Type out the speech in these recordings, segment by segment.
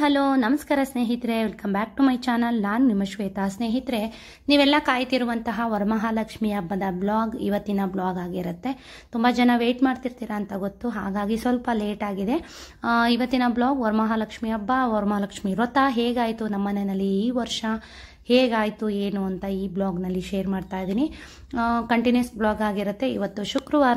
hello ನಮಸ್ಕಾರ ಸ್ನೇಹಿತರೆ welcome back to my channel ನಾನು ನಿಮ್ಮ ಶ್ವೇತಾ ಸ್ನೇಹಿತರೆ ನೀವೆಲ್ಲ ಕಾಯ್ತಿರುವಂತಹ ವರಮಹಾಲಕ್ಷ್ಮಿ ಹಬ್ಬದ ಬ್ಲಾಗ್ ಇವತ್ತಿನ ಬ್ಲಾಗ್ ಆಗಿರುತ್ತೆ ತುಂಬ ಜನ ವೆಯ್ಟ್ ಮಾಡ್ತಿರ್ತೀರಾ ಅಂತ ಗೊತ್ತು ಹಾಗಾಗಿ ಸ್ವಲ್ಪ ಲೇಟ್ ಆಗಿದೆ ಆ, ಇವತ್ತಿನ ಬ್ಲಾಗ್ ವರಮಹಾಲಕ್ಷ್ಮಿ ಹಬ್ಬ ವರಮಹಾಲಕ್ಷ್ಮಿ ವ್ರತ ಹೇಗಾಯಿತು ನಮ್ಮ ಮನೆಯಲ್ಲಿ ಈ ವರ್ಷ ಹೇಗಾಯಿತು ಏನು ಅಂತ ಈ ಬ್ಲಾಗ್ನಲ್ಲಿ ಶೇರ್ ಮಾಡ್ತಾ ಇದ್ದೀನಿ ಕಂಟಿನ್ಯೂಸ್ ಬ್ಲಾಗ್ ಆಗಿರುತ್ತೆ ಇವತ್ತು ಶುಕ್ರವಾರ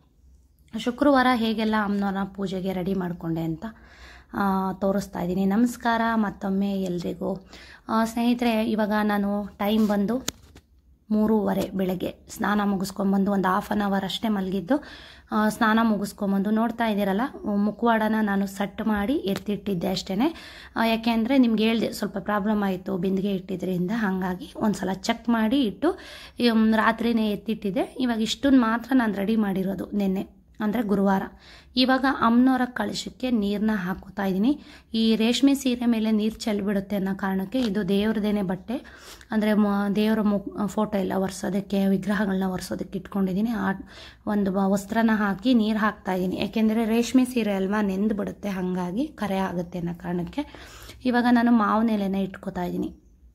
ಶುಕ್ರವಾರ ಹೇಗೆಲ್ಲ ಅಮ್ಮನವರ ಪೂಜೆಗೆ ರೆಡಿ ಮಾಡಿಕೊಂಡೆ ಅಂತ ಆ, ತೋರಿಸ್ತಾ ಇದ್ದೀನಿ ನಮಸ್ಕಾರ ಮತ್ತೊಮ್ಮೆ ಎಲ್ರಿಗೂ ಆ, ಸ್ನೇಹಿತರೆ ಇವಾಗ ನಾನು ಟೈಮ್ ಬಂದು ಮೂರುವರೆ ಬೆಳಗ್ಗೆ ಸ್ನಾನ ಮುಗಿಸ್ಕೊಂಬಂದು ಒಂದು ಹಾಫ್ ಆನ್ ಅವರ್ ಅಷ್ಟೇ ಮಲಗಿದ್ದು ಆ, ಸ್ನಾನ ಮುಗಿಸ್ಕೊಂಬಂದು ನೋಡ್ತಾ ಇದ್ದೀರಲ್ಲ ಮುಖವಾಡನ ನಾನು ಸಟ್ ಮಾಡಿ ಎತ್ತಿಟ್ಟಿದ್ದೆ ಅಷ್ಟೇ ಯಾಕೆ ಅಂದರೆ ನಿಮ್ಗೆ ಹೇಳಿದೆ ಸ್ವಲ್ಪ ಪ್ರಾಬ್ಲಮ್ ಆಯಿತು ಬಿಂದಿಗೆ ಇಟ್ಟಿದ್ರಿಂದ ಹಾಗಾಗಿ ಒಂದು ಸಲ ಚೆಕ್ ಮಾಡಿ ಇಟ್ಟು ಇಮ್, ರಾತ್ರಿನೇ ಎತ್ತಿಟ್ಟಿದ್ದೆ ಇವಾಗ ಇಷ್ಟನ್ನು ಮಾತ್ರ ನಾನು ರೆಡಿ ಮಾಡಿರೋದು ನಿನ್ನೆ ಅಂದರೆ ಗುರುವಾರ ಇವಾಗ ಅಮ್ಮನವರ ಕಳಶಕ್ಕೆ ನೀರನ್ನ ಹಾಕೋತಾ ಇದ್ದೀನಿ ಈ ರೇಷ್ಮೆ ಸೀರೆ ಮೇಲೆ ನೀರು ಚೆಲ್ಬಿಡುತ್ತೆ ಅನ್ನೋ ಕಾರಣಕ್ಕೆ ಇದು ದೇವ್ರದೇನೆ ಬಟ್ಟೆ ಅಂದರೆ ಮ ದೇವರ ಮು ಫೋಟೋ ಎಲ್ಲ ಒರೆಸೋದಕ್ಕೆ ವಿಗ್ರಹಗಳನ್ನ ಒರೆಸೋದಕ್ಕೆ ಇಟ್ಕೊಂಡಿದ್ದೀನಿ ಆ ಒಂದು ಬ- ವಸ್ತ್ರನ ಹಾಕಿ ನೀರು ಹಾಕ್ತಾ ಇದ್ದೀನಿ ಯಾಕೆಂದರೆ ರೇಷ್ಮೆ ಸೀರೆ ಅಲ್ವಾ ನೆಂದು ಬಿಡುತ್ತೆ ಹಾಗಾಗಿ ಕರೆ ಆಗುತ್ತೆ ಅನ್ನೋ ಕಾರಣಕ್ಕೆ ಇವಾಗ ನಾನು ಮಾವಿನ ಎಲೆನ ಇಟ್ಕೋತಾ ಇದ್ದೀನಿ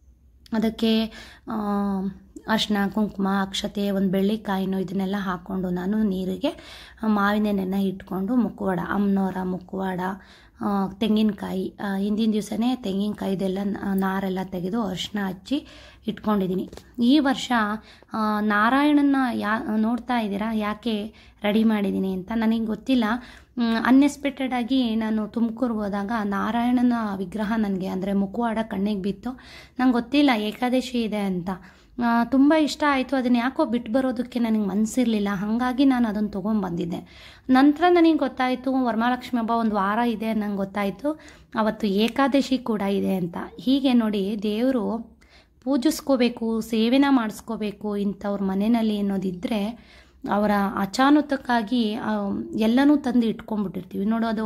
ಅದಕ್ಕೆ ಆ, ಅರಿಶಿನ ಕುಂಕುಮ ಅಕ್ಷತೆ ಒಂದು ಬೆಳ್ಳಿಕಾಯಿನೋ ಇದನ್ನೆಲ್ಲ ಹಾಕ್ಕೊಂಡು ನಾನು ನೀರಿಗೆ ಮಾವಿನ ಎಣ್ಣೆನ ಇಟ್ಕೊಂಡು ಮುಖವಾಡ ಅಮ್ಮನವರ ಮುಖವಾಡ ಆ, ತೆಂಗಿನಕಾಯಿ ಆ, ಹಿಂದಿನ ದಿವಸನೇ ತೆಂಗಿನಕಾಯಿದೆಲ್ಲ ನ- ನಾರೆಲ್ಲ ತೆಗೆದು ಅರಿಶಿನ ಹಚ್ಚಿ ಇಟ್ಕೊಂಡಿದ್ದೀನಿ ಈ ವರ್ಷ ಆ, ನಾರಾಯಣನ ಯಾ ನೋಡ್ತಾ ಇದ್ದೀರಾ ಯಾಕೆ ರೆಡಿ ಮಾಡಿದ್ದೀನಿ ಅಂತ ನನಗೆ ಗೊತ್ತಿಲ್ಲ ಅನ್ಎಕ್ಸ್ಪೆಕ್ಟೆಡ್ ಆಗಿ ನಾನು ತುಮಕೂರಿಗೆ ಹೋದಾಗ ನಾರಾಯಣನ ವಿಗ್ರಹ ನನಗೆ ಅಂದರೆ ಮುಖವಾಡ ಕಣ್ಣಿಗೆ ಬಿತ್ತು ನಂಗೆ ಗೊತ್ತಿಲ್ಲ ಏಕಾದಶಿ ಇದೆ ಅಂತ ತುಂಬ ಇಷ್ಟ ಆಯಿತು ಅದನ್ನು ಯಾಕೋ ಬಿಟ್ಟು ಬರೋದಕ್ಕೆ ನನಗೆ ಮನಸ್ಸಿರಲಿಲ್ಲ ಹಾಗಾಗಿ ನಾನು ಅದನ್ನು ತೊಗೊಂಬಂದಿದ್ದೆ ನಂತರ ನನಗೆ ಗೊತ್ತಾಯಿತು ವರಮಹಾಲಕ್ಷ್ಮಿ ಹಬ್ಬ ಒಂದು ವಾರ ಇದೆ ನಂಗೆ ಗೊತ್ತಾಯಿತು ಅವತ್ತು ಏಕಾದಶಿ ಕೂಡ ಇದೆ ಅಂತ ಹೀಗೆ ನೋಡಿ ದೇವರು ಪೂಜಿಸ್ಕೋಬೇಕು ಸೇವೆನ ಮಾಡಿಸ್ಕೋಬೇಕು ಇಂಥವ್ರ ಮನೆಯಲ್ಲಿ ಅನ್ನೋದಿದ್ದರೆ ಅವರ ಅಚಾನುತಕ್ಕಾಗಿ ಆ, ಎಲ್ಲನೂ ತಂದು ಇಟ್ಕೊಂಡ್ಬಿಟ್ಟಿರ್ತೀವಿ ನೋಡೋದು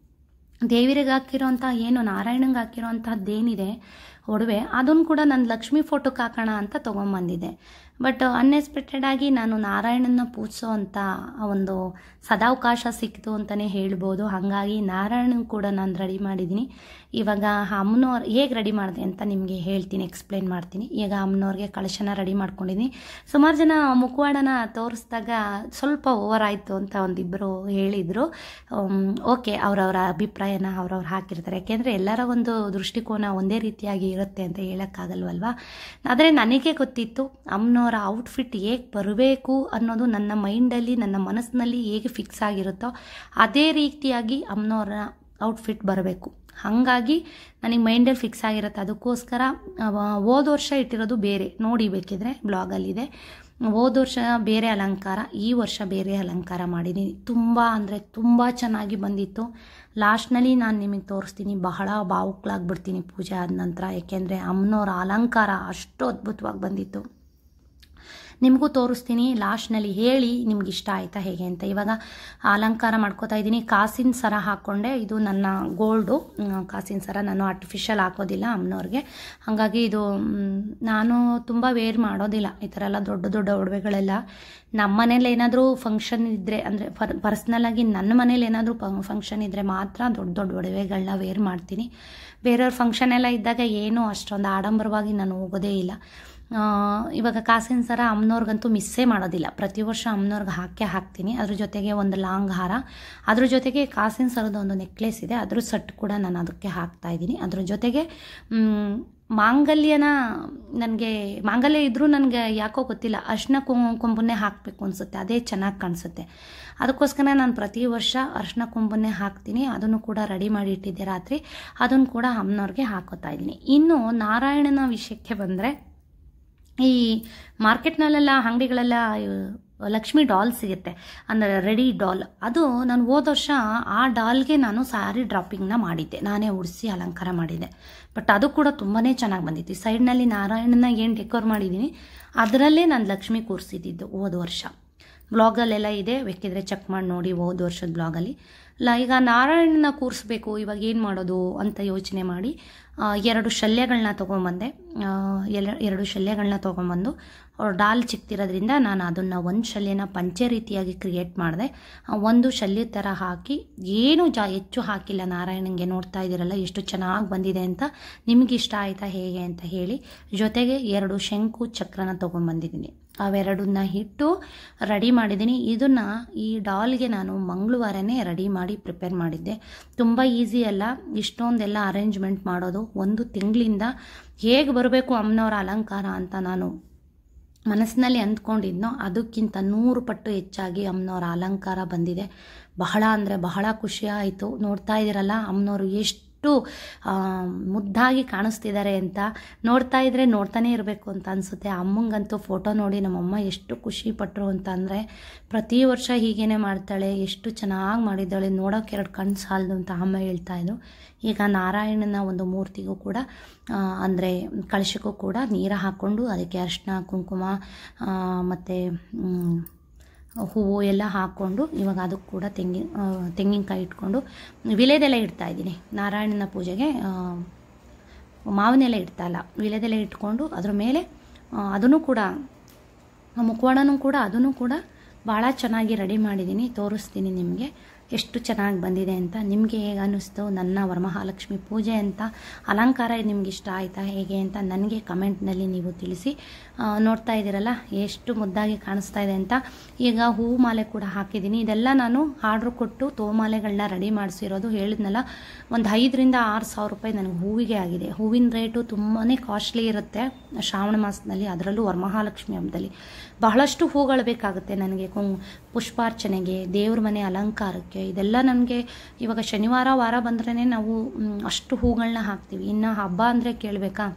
ದೇವರಿಗೆ ಹಾಕಿರೋಂಥ ಏನು ನಾರಾಯಣಂಗೆ ಹಾಕಿರೋಂಥದ್ದೇನಿದೆ ಒಡವೆ ಅದನ್ನು ಕೂಡ ನಾನು ಲಕ್ಷ್ಮಿ ಫೋಟೋಕ್ಕೆ ಹಾಕೋಣ ಅಂತ ತೊಗೊಂಬಂದಿದ್ದೆ ಬಟ್ ಅನ್ಎಕ್ಸ್ಪೆಕ್ಟೆಡ್ ಆಗಿ ನಾನು ನಾರಾಯಣನ ಪೂಜಿಸೋ ಅಂಥ ಒಂದು ಸದಾವಕಾಶ ಸಿಕ್ತು ಅಂತಲೇ ಹೇಳ್ಬೋದು ಹಾಗಾಗಿ ನಾರಾಯಣನ ಕೂಡ ನಾನು ರೆಡಿ ಮಾಡಿದ್ದೀನಿ ಇವಾಗ ಅಮ್ಮನವ್ರು ಹೇಗೆ ರೆಡಿ ಮಾಡಿದೆ ಅಂತ ನಿಮಗೆ ಹೇಳ್ತೀನಿ ಎಕ್ಸ್ಪ್ಲೇನ್ ಮಾಡ್ತೀನಿ ಈಗ ಅಮ್ಮನವ್ರಿಗೆ ಕಳಶನ ರೆಡಿ ಮಾಡ್ಕೊಂಡಿದ್ದೀನಿ ಸುಮಾರು ಜನ ಮುಖವಾಡನ ತೋರಿಸಿದಾಗ ಸ್ವಲ್ಪ ಓವರ್ ಆಯಿತು ಅಂತ ಒಂದಿಬ್ಬರು ಹೇಳಿದರು ಓಕೆ ಅವರವರ ಅಭಿಪ್ರಾಯನ ಅವ್ರವ್ರು ಹಾಕಿರ್ತಾರೆ ಯಾಕೆಂದರೆ ಎಲ್ಲರ ಒಂದು ದೃಷ್ಟಿಕೋನ ಒಂದೇ ರೀತಿಯಾಗಿ ಇರುತ್ತೆ ಅಂತ ಹೇಳೋಕ್ಕಾಗಲ್ವಲ್ವಾ ಆದರೆ ನನಗೆ ಗೊತ್ತಿತ್ತು ಅಮ್ಮನವರ ಔಟ್ಫಿಟ್ ಹೇಗೆ ಬರಬೇಕು ಅನ್ನೋದು ನನ್ನ ಮೈಂಡಲ್ಲಿ ನನ್ನ ಮನಸ್ಸಿನಲ್ಲಿ ಹೇಗೆ ಫಿಕ್ಸ್ ಆಗಿರುತ್ತೋ ಅದೇ ರೀತಿಯಾಗಿ ಅಮ್ಮನವರ ಔಟ್ಫಿಟ್ ಬರಬೇಕು ಹಾಗಾಗಿ ನನಗೆ ಮೈಂಡಲ್ಲಿ ಫಿಕ್ಸ್ ಆಗಿರುತ್ತೆ ಅದಕ್ಕೋಸ್ಕರ ಅವ ಹೋದ ವರ್ಷ ಇಟ್ಟಿರೋದು ಬೇರೆ ನೋಡಿ ಬೇಕಿದ್ರೆ ಬ್ಲಾಗಲ್ಲಿದೆ ಹೋದ ವರ್ಷ ಬೇರೆ ಅಲಂಕಾರ ಈ ವರ್ಷ ಬೇರೆ ಅಲಂಕಾರ ಮಾಡಿದ್ದೀನಿ ತುಂಬ ಅಂದರೆ ತುಂಬ ಚೆನ್ನಾಗಿ ಬಂದಿತ್ತು ಲಾಸ್ಟ್ನಲ್ಲಿ ನಾನು ನಿಮಗೆ ತೋರಿಸ್ತೀನಿ ಬಹಳ ಭಾವುಕಳಾಗ್ಬಿಡ್ತೀನಿ ಪೂಜೆ ಆದ ನಂತರ ಏಕೆಂದರೆ ಅಮ್ಮನವರ ಅಲಂಕಾರ ಅಷ್ಟು ಅದ್ಭುತವಾಗಿ ಬಂದಿತ್ತು ನಿಮಗೂ ತೋರಿಸ್ತೀನಿ ಲಾಸ್ಟ್ನಲ್ಲಿ ಹೇಳಿ ನಿಮ್ಗೆ ಇಷ್ಟ ಆಯಿತಾ ಹೇಗೆ ಅಂತ ಇವಾಗ ಅಲಂಕಾರ ಮಾಡ್ಕೋತಾ ಇದ್ದೀನಿ ಕಾಸಿನ ಸರ ಹಾಕ್ಕೊಂಡೆ ಇದು ನನ್ನ ಗೋಲ್ಡು ಕಾಸಿನ ಸರ ನಾನು ಆರ್ಟಿಫಿಷಿಯಲ್ ಹಾಕೋದಿಲ್ಲ ಅಮ್ಮನವ್ರಿಗೆ ಹಾಗಾಗಿ ಇದು ಮ್, ನಾನು ತುಂಬ ವೇರ್ ಮಾಡೋದಿಲ್ಲ ಈ ಥರ ಎಲ್ಲ ದೊಡ್ಡ ದೊಡ್ಡ ಒಡವೆಗಳೆಲ್ಲ ನಮ್ಮ ಮನೇಲಿ ಏನಾದರೂ ಫಂಕ್ಷನ್ ಇದ್ದರೆ ಅಂದರೆ ಫರ್ ಪರ್ಸ್ನಲಾಗಿ ನನ್ನ ಮನೇಲಿ ಏನಾದರೂ ಫಂಕ್ಷನ್ ಇದ್ದರೆ ಮಾತ್ರ ದೊಡ್ಡ ದೊಡ್ಡ ಒಡವೆಗಳನ್ನ ವೇರ್ ಮಾಡ್ತೀನಿ ಬೇರೆಯವ್ರ ಫಂಕ್ಷನ್ ಎಲ್ಲ ಇದ್ದಾಗ ಏನೂ ಅಷ್ಟೊಂದು ಆಡಂಬರವಾಗಿ ನಾನು ಹೋಗೋದೇ ಇಲ್ಲ ಆ, ಇವಾಗ ಕಾಸಿನ ಸರ ಅಮ್ಮನವ್ರಿಗಂತೂ ಮಿಸ್ಸೇ ಮಾಡೋದಿಲ್ಲ ಪ್ರತಿ ವರ್ಷ ಅಮ್ಮನವ್ರಿಗೆ ಹಾಕೇ ಹಾಕ್ತೀನಿ ಅದ್ರ ಜೊತೆಗೆ ಒಂದು ಲಾಂಗ್ ಹಾರ ಅದ್ರ ಜೊತೆಗೆ ಕಾಸಿನ ಸರದ ಒಂದು ನೆಕ್ಲೆಸ್ ಇದೆ ಅದ್ರ ಸೆಟ್ ಕೂಡ ನಾನು ಅದಕ್ಕೆ ಹಾಕ್ತಾ ಇದ್ದೀನಿ ಅದ್ರ ಜೊತೆಗೆ ಮ್, ಮಾಂಗಲ್ಯನ ನನಗೆ ಮಾಂಗಲ್ಯ ಇದ್ದರೂ ನನಗೆ ಯಾಕೋ ಗೊತ್ತಿಲ್ಲ ಅರ್ಶಿನ ಕೊಂಬನ್ನೇ ಹಾಕಬೇಕು ಅನಿಸುತ್ತೆ ಅದೇ ಚೆನ್ನಾಗಿ ಕಾಣಿಸುತ್ತೆ ಅದಕ್ಕೋಸ್ಕರ ನಾನು ಪ್ರತಿ ವರ್ಷ ಅರ್ಶಿನ ಕೊಂಬನ್ನೇ ಹಾಕ್ತೀನಿ ಅದನ್ನು ಕೂಡ ರೆಡಿ ಮಾಡಿ ಇಟ್ಟಿದ್ದೆ ರಾತ್ರಿ ಅದನ್ನು ಕೂಡ ಅಮ್ಮನವ್ರಿಗೆ ಹಾಕೋತಾ ಇದ್ದೀನಿ ಇನ್ನು ನಾರಾಯಣನ ವಿಷಯಕ್ಕೆ ಬಂದರೆ ಈ ಮಾರ್ಕೆಟ್ನಲ್ಲೆಲ್ಲ ಅಂಗಡಿಗಳೆಲ್ಲ ಲಕ್ಷ್ಮಿ ಡಾಲ್ ಸಿಗುತ್ತೆ ಅಂದರೆ ರೆಡಿ ಡಾಲ್ ಅದು ನಾನು ಹೋದ ವರ್ಷ ಆ ಡಾಲ್ಗೆ ನಾನು ಸ್ಯಾರಿ ಡ್ರಾಪಿಂಗ್ನ ಮಾಡಿದ್ದೆ ನಾನೇ ಉಡಿಸಿ ಅಲಂಕಾರ ಮಾಡಿದ್ದೆ ಬಟ್ ಅದು ಕೂಡ ತುಂಬಾ ಚೆನ್ನಾಗಿ ಬಂದಿತ್ತು ಈ ಸೈಡ್ನಲ್ಲಿ ನಾರಾಯಣನ ಏನು ಡೆಕೋರ್ ಮಾಡಿದ್ದೀನಿ ಅದರಲ್ಲೇ ನಾನು ಲಕ್ಷ್ಮಿ ಕೂರಿಸಿದ್ದು ಹೋದ ವರ್ಷ ಬ್ಲಾಗಲ್ಲೆಲ್ಲ ಇದೆ ಬೇಕಿದ್ರೆ ಚೆಕ್ ಮಾಡಿ ನೋಡಿ ಹೋದ ವರ್ಷದ ಬ್ಲಾಗಲ್ಲಿ ಲ ಈಗ ನಾರಾಯಣನ ಕೂರಿಸ್ಬೇಕು ಇವಾಗ ಏನು ಮಾಡೋದು ಅಂತ ಯೋಚನೆ ಮಾಡಿ ಆ, ಎರಡು ಶಲ್ಯಗಳನ್ನ ತೊಗೊಂಬಂದೆ ಆ, ಎಲ- ಎರಡು ಶಲ್ಯಗಳನ್ನ ತೊಗೊಂಬಂದು ಅವ್ರು ಡಾಲ್ ಚಿಕ್ತಿರೋದ್ರಿಂದ ನಾನು ಅದನ್ನು ಒಂದು ಶಲ್ಯನ ಪಂಚೆ ರೀತಿಯಾಗಿ ಕ್ರಿಯೇಟ್ ಮಾಡಿದೆ ಒಂದು ಶಲ್ಯ ಥರ ಹಾಕಿ ಏನು ಜಾ ಹೆಚ್ಚು ಹಾಕಿಲ್ಲ ನಾರಾಯಣಂಗೆ ನೋಡ್ತಾ ಇದ್ದೀರಲ್ಲ ಎಷ್ಟು ಚೆನ್ನಾಗಿ ಬಂದಿದೆ ಅಂತ ನಿಮ್ಗೆ ಇಷ್ಟ ಆಯಿತಾ ಹೇಗೆ ಅಂತ ಹೇಳಿ ಜೊತೆಗೆ ಎರಡು ಶಂಕು ಚಕ್ರನ ತೊಗೊಂಬಂದಿದ್ದೀನಿ ಅವೆರಡನ್ನ ಇಟ್ಟು ರೆಡಿ ಮಾಡಿದ್ದೀನಿ ಇದನ್ನು ಈ ಡಾಲ್ಗೆ ನಾನು ಮಂಗಳವಾರನೇ ರೆಡಿ ಮಾಡಿ ಪ್ರಿಪೇರ್ ಮಾಡಿದ್ದೆ ತುಂಬ ಈಸಿ ಅಲ್ಲ ಇಷ್ಟೊಂದೆಲ್ಲ ಅರೇಂಜ್ಮೆಂಟ್ ಮಾಡೋದು ಒಂದು ತಿಂಗಳಿಂದ ಹೇಗೆ ಬರಬೇಕು ಅಮ್ಮನವರ ಅಲಂಕಾರ ಅಂತ ನಾನು ಮನಸ್ಸಿನಲ್ಲಿ ಅಂದ್ಕೊಂಡಿದ್ನೋ ಅದಕ್ಕಿಂತ ನೂರು ಪಟ್ಟು ಹೆಚ್ಚಾಗಿ ಅಮ್ಮನವರ ಅಲಂಕಾರ ಬಂದಿದೆ ಬಹಳ ಅಂದರೆ ಬಹಳ ಖುಷಿ ಆಯಿತು ನೋಡ್ತಾ ಇದ್ದೀರಲ್ಲ ಅಮ್ಮನವರು ಎಷ್ಟು ಆ, ಮುದ್ದಾಗಿ ಕಾಣಿಸ್ತಿದ್ದಾರೆ ಅಂತ ನೋಡ್ತಾ ಇದ್ರೆ ನೋಡ್ತಾನೆ ಇರಬೇಕು ಅಂತ ಅನಿಸುತ್ತೆ ಅಮ್ಮಂಗಂತೂ ಫೋಟೋ ನೋಡಿ ನಮ್ಮಮ್ಮ ಎಷ್ಟು ಖುಷಿ ಪಟ್ಟರು ಅಂತ ಅಂದರೆ ಪ್ರತಿ ವರ್ಷ ಹೀಗೇನೆ ಮಾಡ್ತಾಳೆ ಎಷ್ಟು ಚೆನ್ನಾಗಿ ಮಾಡಿದ್ದಾಳೆ ನೋಡೋಕೆ ಎರಡು ಕಣ್ಣು ಸಾಲದು ಅಂತ ಅಮ್ಮ ಹೇಳ್ತಾ ಇದ್ರು ಈಗ ನಾರಾಯಣನ ಒಂದು ಮೂರ್ತಿಗೂ ಕೂಡ ಅಂದರೆ ಕಳಶಕ್ಕೂ ಕೂಡ ನೀರು ಹಾಕ್ಕೊಂಡು ಅದಕ್ಕೆ ಅರಿಶಿನ ಕುಂಕುಮ ಮತ್ತು ಹೂವು ಎಲ್ಲ ಹಾಕ್ಕೊಂಡು ಇವಾಗ ಅದಕ್ಕೆ ಕೂಡ ತೆಂಗಿನ ಆ, ತೆಂಗಿನಕಾಯಿ ಇಟ್ಕೊಂಡು ವಿಲೇದೆಲೆ ಇಡ್ತಾ ಇದ್ದೀನಿ ನಾರಾಯಣನ ಪೂಜೆಗೆ ಆ, ಮಾವಿನೆಲೆ ಇಡ್ತಾ ಇಲ್ಲ ವಿಲೇದೆಲೆ ಇಟ್ಕೊಂಡು ಅದ್ರ ಮೇಲೆ ಆ, ಅದನ್ನು ಕೂಡ ಮುಖವಾಡನೂ ಕೂಡ ಅದನ್ನು ಕೂಡ ಭಾಳ ಚೆನ್ನಾಗಿ ರೆಡಿ ಮಾಡಿದ್ದೀನಿ ತೋರಿಸ್ತೀನಿ ನಿಮಗೆ ಎಷ್ಟು ಚೆನ್ನಾಗಿ ಬಂದಿದೆ ಅಂತ ನಿಮಗೆ ಹೇಗೆ ಅನ್ನಿಸ್ತು ನನ್ನ ವರಮಹಾಲಕ್ಷ್ಮಿ ಪೂಜೆ ಅಂತ ಅಲಂಕಾರ ನಿಮ್ಗೆ ಇಷ್ಟ ಆಯಿತಾ ಹೇಗೆ ಅಂತ ನನಗೆ ಕಮೆಂಟ್ನಲ್ಲಿ ನೀವು ತಿಳಿಸಿ ಆ, ನೋಡ್ತಾ ಇದ್ದೀರಲ್ಲ ಎಷ್ಟು ಮುದ್ದಾಗಿ ಕಾಣಿಸ್ತಾ ಇದೆ ಅಂತ ಈಗ ಹೂವು ಮಾಲೆ ಕೂಡ ಹಾಕಿದ್ದೀನಿ ಇದೆಲ್ಲ ನಾನು ಆರ್ಡ್ರ್ ಕೊಟ್ಟು ತೋಮಾಲೆಗಳನ್ನ ರೆಡಿ ಮಾಡಿಸಿರೋದು ಹೇಳಿದ್ನಲ್ಲ ಒಂದು ಐದರಿಂದ ಆರು ಸಾವಿರ ರೂಪಾಯಿ ನನಗೆ ಹೂವಿಗೆ ಆಗಿದೆ ಹೂವಿನ ರೇಟು ತುಂಬಾ ಕಾಸ್ಟ್ಲಿ ಇರುತ್ತೆ ಶ್ರಾವಣ ಮಾಸದಲ್ಲಿ ಅದರಲ್ಲೂ ವರಮಹಾಲಕ್ಷ್ಮಿ ಹಬ್ಬದಲ್ಲಿ ಬಹಳಷ್ಟು ಹೂಗಳು ಬೇಕಾಗುತ್ತೆ ನನಗೆ ಕುಂ ಪುಷ್ಪಾರ್ಚನೆಗೆ ದೇವ್ರ ಮನೆ ಅಲಂಕಾರಕ್ಕೆ ಇದೆಲ್ಲ ನನಗೆ ಇವಾಗ ಶನಿವಾರ ವಾರ ಬಂದ್ರೇ ನಾವು ಮ್, ಅಷ್ಟು ಹೂಗಳನ್ನ ಹಾಕ್ತೀವಿ ಇನ್ನು ಹಬ್ಬ ಅಂದರೆ ಕೇಳಬೇಕಾ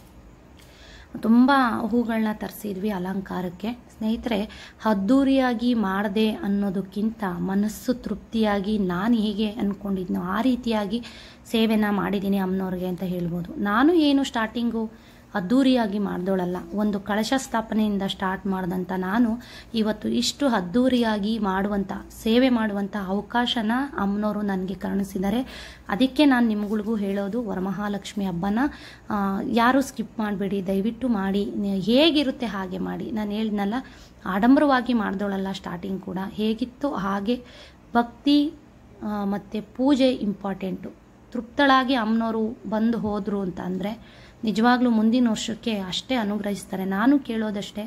ತುಂಬ ಹೂಗಳನ್ನ ತರಿಸಿದ್ವಿ ಅಲಂಕಾರಕ್ಕೆ ಸ್ನೇಹಿತರೆ ಅದ್ದೂರಿಯಾಗಿ ಮಾಡದೆ ಅನ್ನೋದಕ್ಕಿಂತ ಮನಸ್ಸು ತೃಪ್ತಿಯಾಗಿ ನಾನು ಹೇಗೆ ಅಂದ್ಕೊಂಡಿದ್ನೋ ಆ ರೀತಿಯಾಗಿ ಸೇವೆನ ಮಾಡಿದ್ದೀನಿ ಅಮ್ಮನವ್ರಿಗೆ ಅಂತ ಹೇಳ್ಬೋದು ನಾನು ಏನು ಸ್ಟಾರ್ಟಿಂಗು ಅದ್ಧೂರಿಯಾಗಿ ಮಾಡ್ದೋಳಲ್ಲ ಒಂದು ಕಳಶ ಸ್ಥಾಪನೆಯಿಂದ ಸ್ಟಾರ್ಟ್ ಮಾಡಿದಂಥ ನಾನು ಇವತ್ತು ಇಷ್ಟು ಅದ್ಧೂರಿಯಾಗಿ ಮಾಡುವಂಥ ಸೇವೆ ಮಾಡುವಂಥ ಅವಕಾಶನ ಅಮ್ಮನವರು ನನಗೆ ಕರುಣಿಸಿದ್ದಾರೆ ಅದಕ್ಕೆ ನಾನು ನಿಮ್ಗಳಿಗೂ ಹೇಳೋದು ವರಮಹಾಲಕ್ಷ್ಮಿ ಹಬ್ಬನ ಆ, ಯಾರೂ ಸ್ಕಿಪ್ ಮಾಡಬೇಡಿ ದಯವಿಟ್ಟು ಮಾಡಿ ನಿ- ಹೇಗಿರುತ್ತೆ ಹಾಗೆ ಮಾಡಿ ನಾನು ಹೇಳಿದ್ನಲ್ಲ ಆಡಂಬರವಾಗಿ ಮಾಡ್ದೋಳಲ್ಲ ಸ್ಟಾರ್ಟಿಂಗ್ ಕೂಡ ಹೇಗಿತ್ತು ಹಾಗೆ ಭಕ್ತಿ ಮತ್ತು ಪೂಜೆ ಇಂಪಾರ್ಟೆಂಟು ತೃಪ್ತಳಾಗಿ ಅಮ್ಮನವರು ಬಂದು ಹೋದರು ಅಂತ ಅಂದರೆ ನಿಜವಾಗ್ಲೂ ಮುಂದಿನ ವರ್ಷಕ್ಕೆ ಅಷ್ಟೇ ಅನುಗ್ರಹಿಸ್ತಾರೆ ನಾನು ಕೇಳೋದಷ್ಟೇ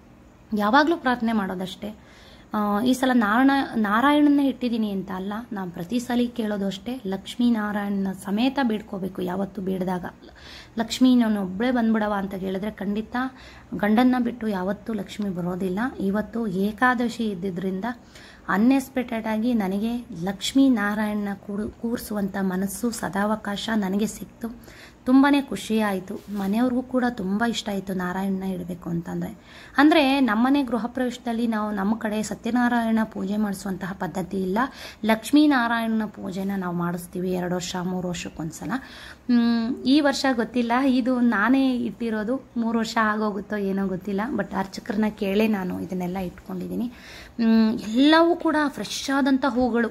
ಯಾವಾಗಲೂ ಪ್ರಾರ್ಥನೆ ಮಾಡೋದಷ್ಟೇ ಆ, ಈ ಸಲ ನಾರಾಯಣ ನಾರಾಯಣನ್ನೇ ಇಟ್ಟಿದ್ದೀನಿ ಅಂತ ಅಲ್ಲ ನಾನು ಪ್ರತಿ ಸಲ ಕೇಳೋದು ಅಷ್ಟೇ ಲಕ್ಷ್ಮೀ ನಾರಾಯಣನ ಸಮೇತ ಬೇಡ್ಕೋಬೇಕು ಯಾವತ್ತು ಬೇಡಿದಾಗ ಲಕ್ಷ್ಮೀ ನಾನು ಒಬ್ಬಳೇ ಬಂದ್ಬಿಡವ ಅಂತ ಹೇಳಿದ್ರೆ ಖಂಡಿತ ಗಂಡನ್ನ ಬಿಟ್ಟು ಯಾವತ್ತೂ ಲಕ್ಷ್ಮಿ ಬರೋದಿಲ್ಲ ಇವತ್ತು ಏಕಾದಶಿ ಇದ್ದಿದ್ದರಿಂದ ಅನ್ಎಕ್ಸ್ಪೆಕ್ಟೆಡ್ ಆಗಿ ನನಗೆ ಲಕ್ಷ್ಮೀ ನಾರಾಯಣನ ಕೂಡು ಕೂರಿಸುವಂಥ ಮನಸ್ಸು ಸದಾವಕಾಶ ನನಗೆ ಸಿಕ್ತು ತುಂಬಾ ಖುಷಿ ಆಯಿತು ಮನೆಯವ್ರಿಗೂ ಕೂಡ ತುಂಬ ಇಷ್ಟ ಆಯಿತು ನಾರಾಯಣನ ಇಡಬೇಕು ಅಂತಂದರೆ ಅಂದರೆ ನಮ್ಮನೆ ಗೃಹ ಪ್ರವೇಶದಲ್ಲಿ ನಾವು ನಮ್ಮ ಕಡೆ ಸತ್ಯನಾರಾಯಣ ಪೂಜೆ ಮಾಡಿಸುವಂತಹ ಪದ್ಧತಿ ಇಲ್ಲ ಲಕ್ಷ್ಮೀ ನಾರಾಯಣನ ಪೂಜೆನ ನಾವು ಮಾಡಿಸ್ತೀವಿ ಎರಡು ವರ್ಷ ಮೂರು ವರ್ಷಕ್ಕೊಂದ್ಸಲ ಮ್, ಈ ವರ್ಷ ಗೊತ್ತಿಲ್ಲ ಇದು ನಾನೇ ಇಟ್ಟಿರೋದು ಮೂರು ವರ್ಷ ಆಗೋಗುತ್ತೋ ಏನೋ ಗೊತ್ತಿಲ್ಲ ಬಟ್ ಅರ್ಚಕರನ್ನ ಕೇಳೇ ನಾನು ಇದನ್ನೆಲ್ಲ ಇಟ್ಕೊಂಡಿದ್ದೀನಿ ಮ್, ಎಲ್ಲವೂ ಕೂಡ ಫ್ರೆಶ್ ಆದಂಥ ಹೂಗಳು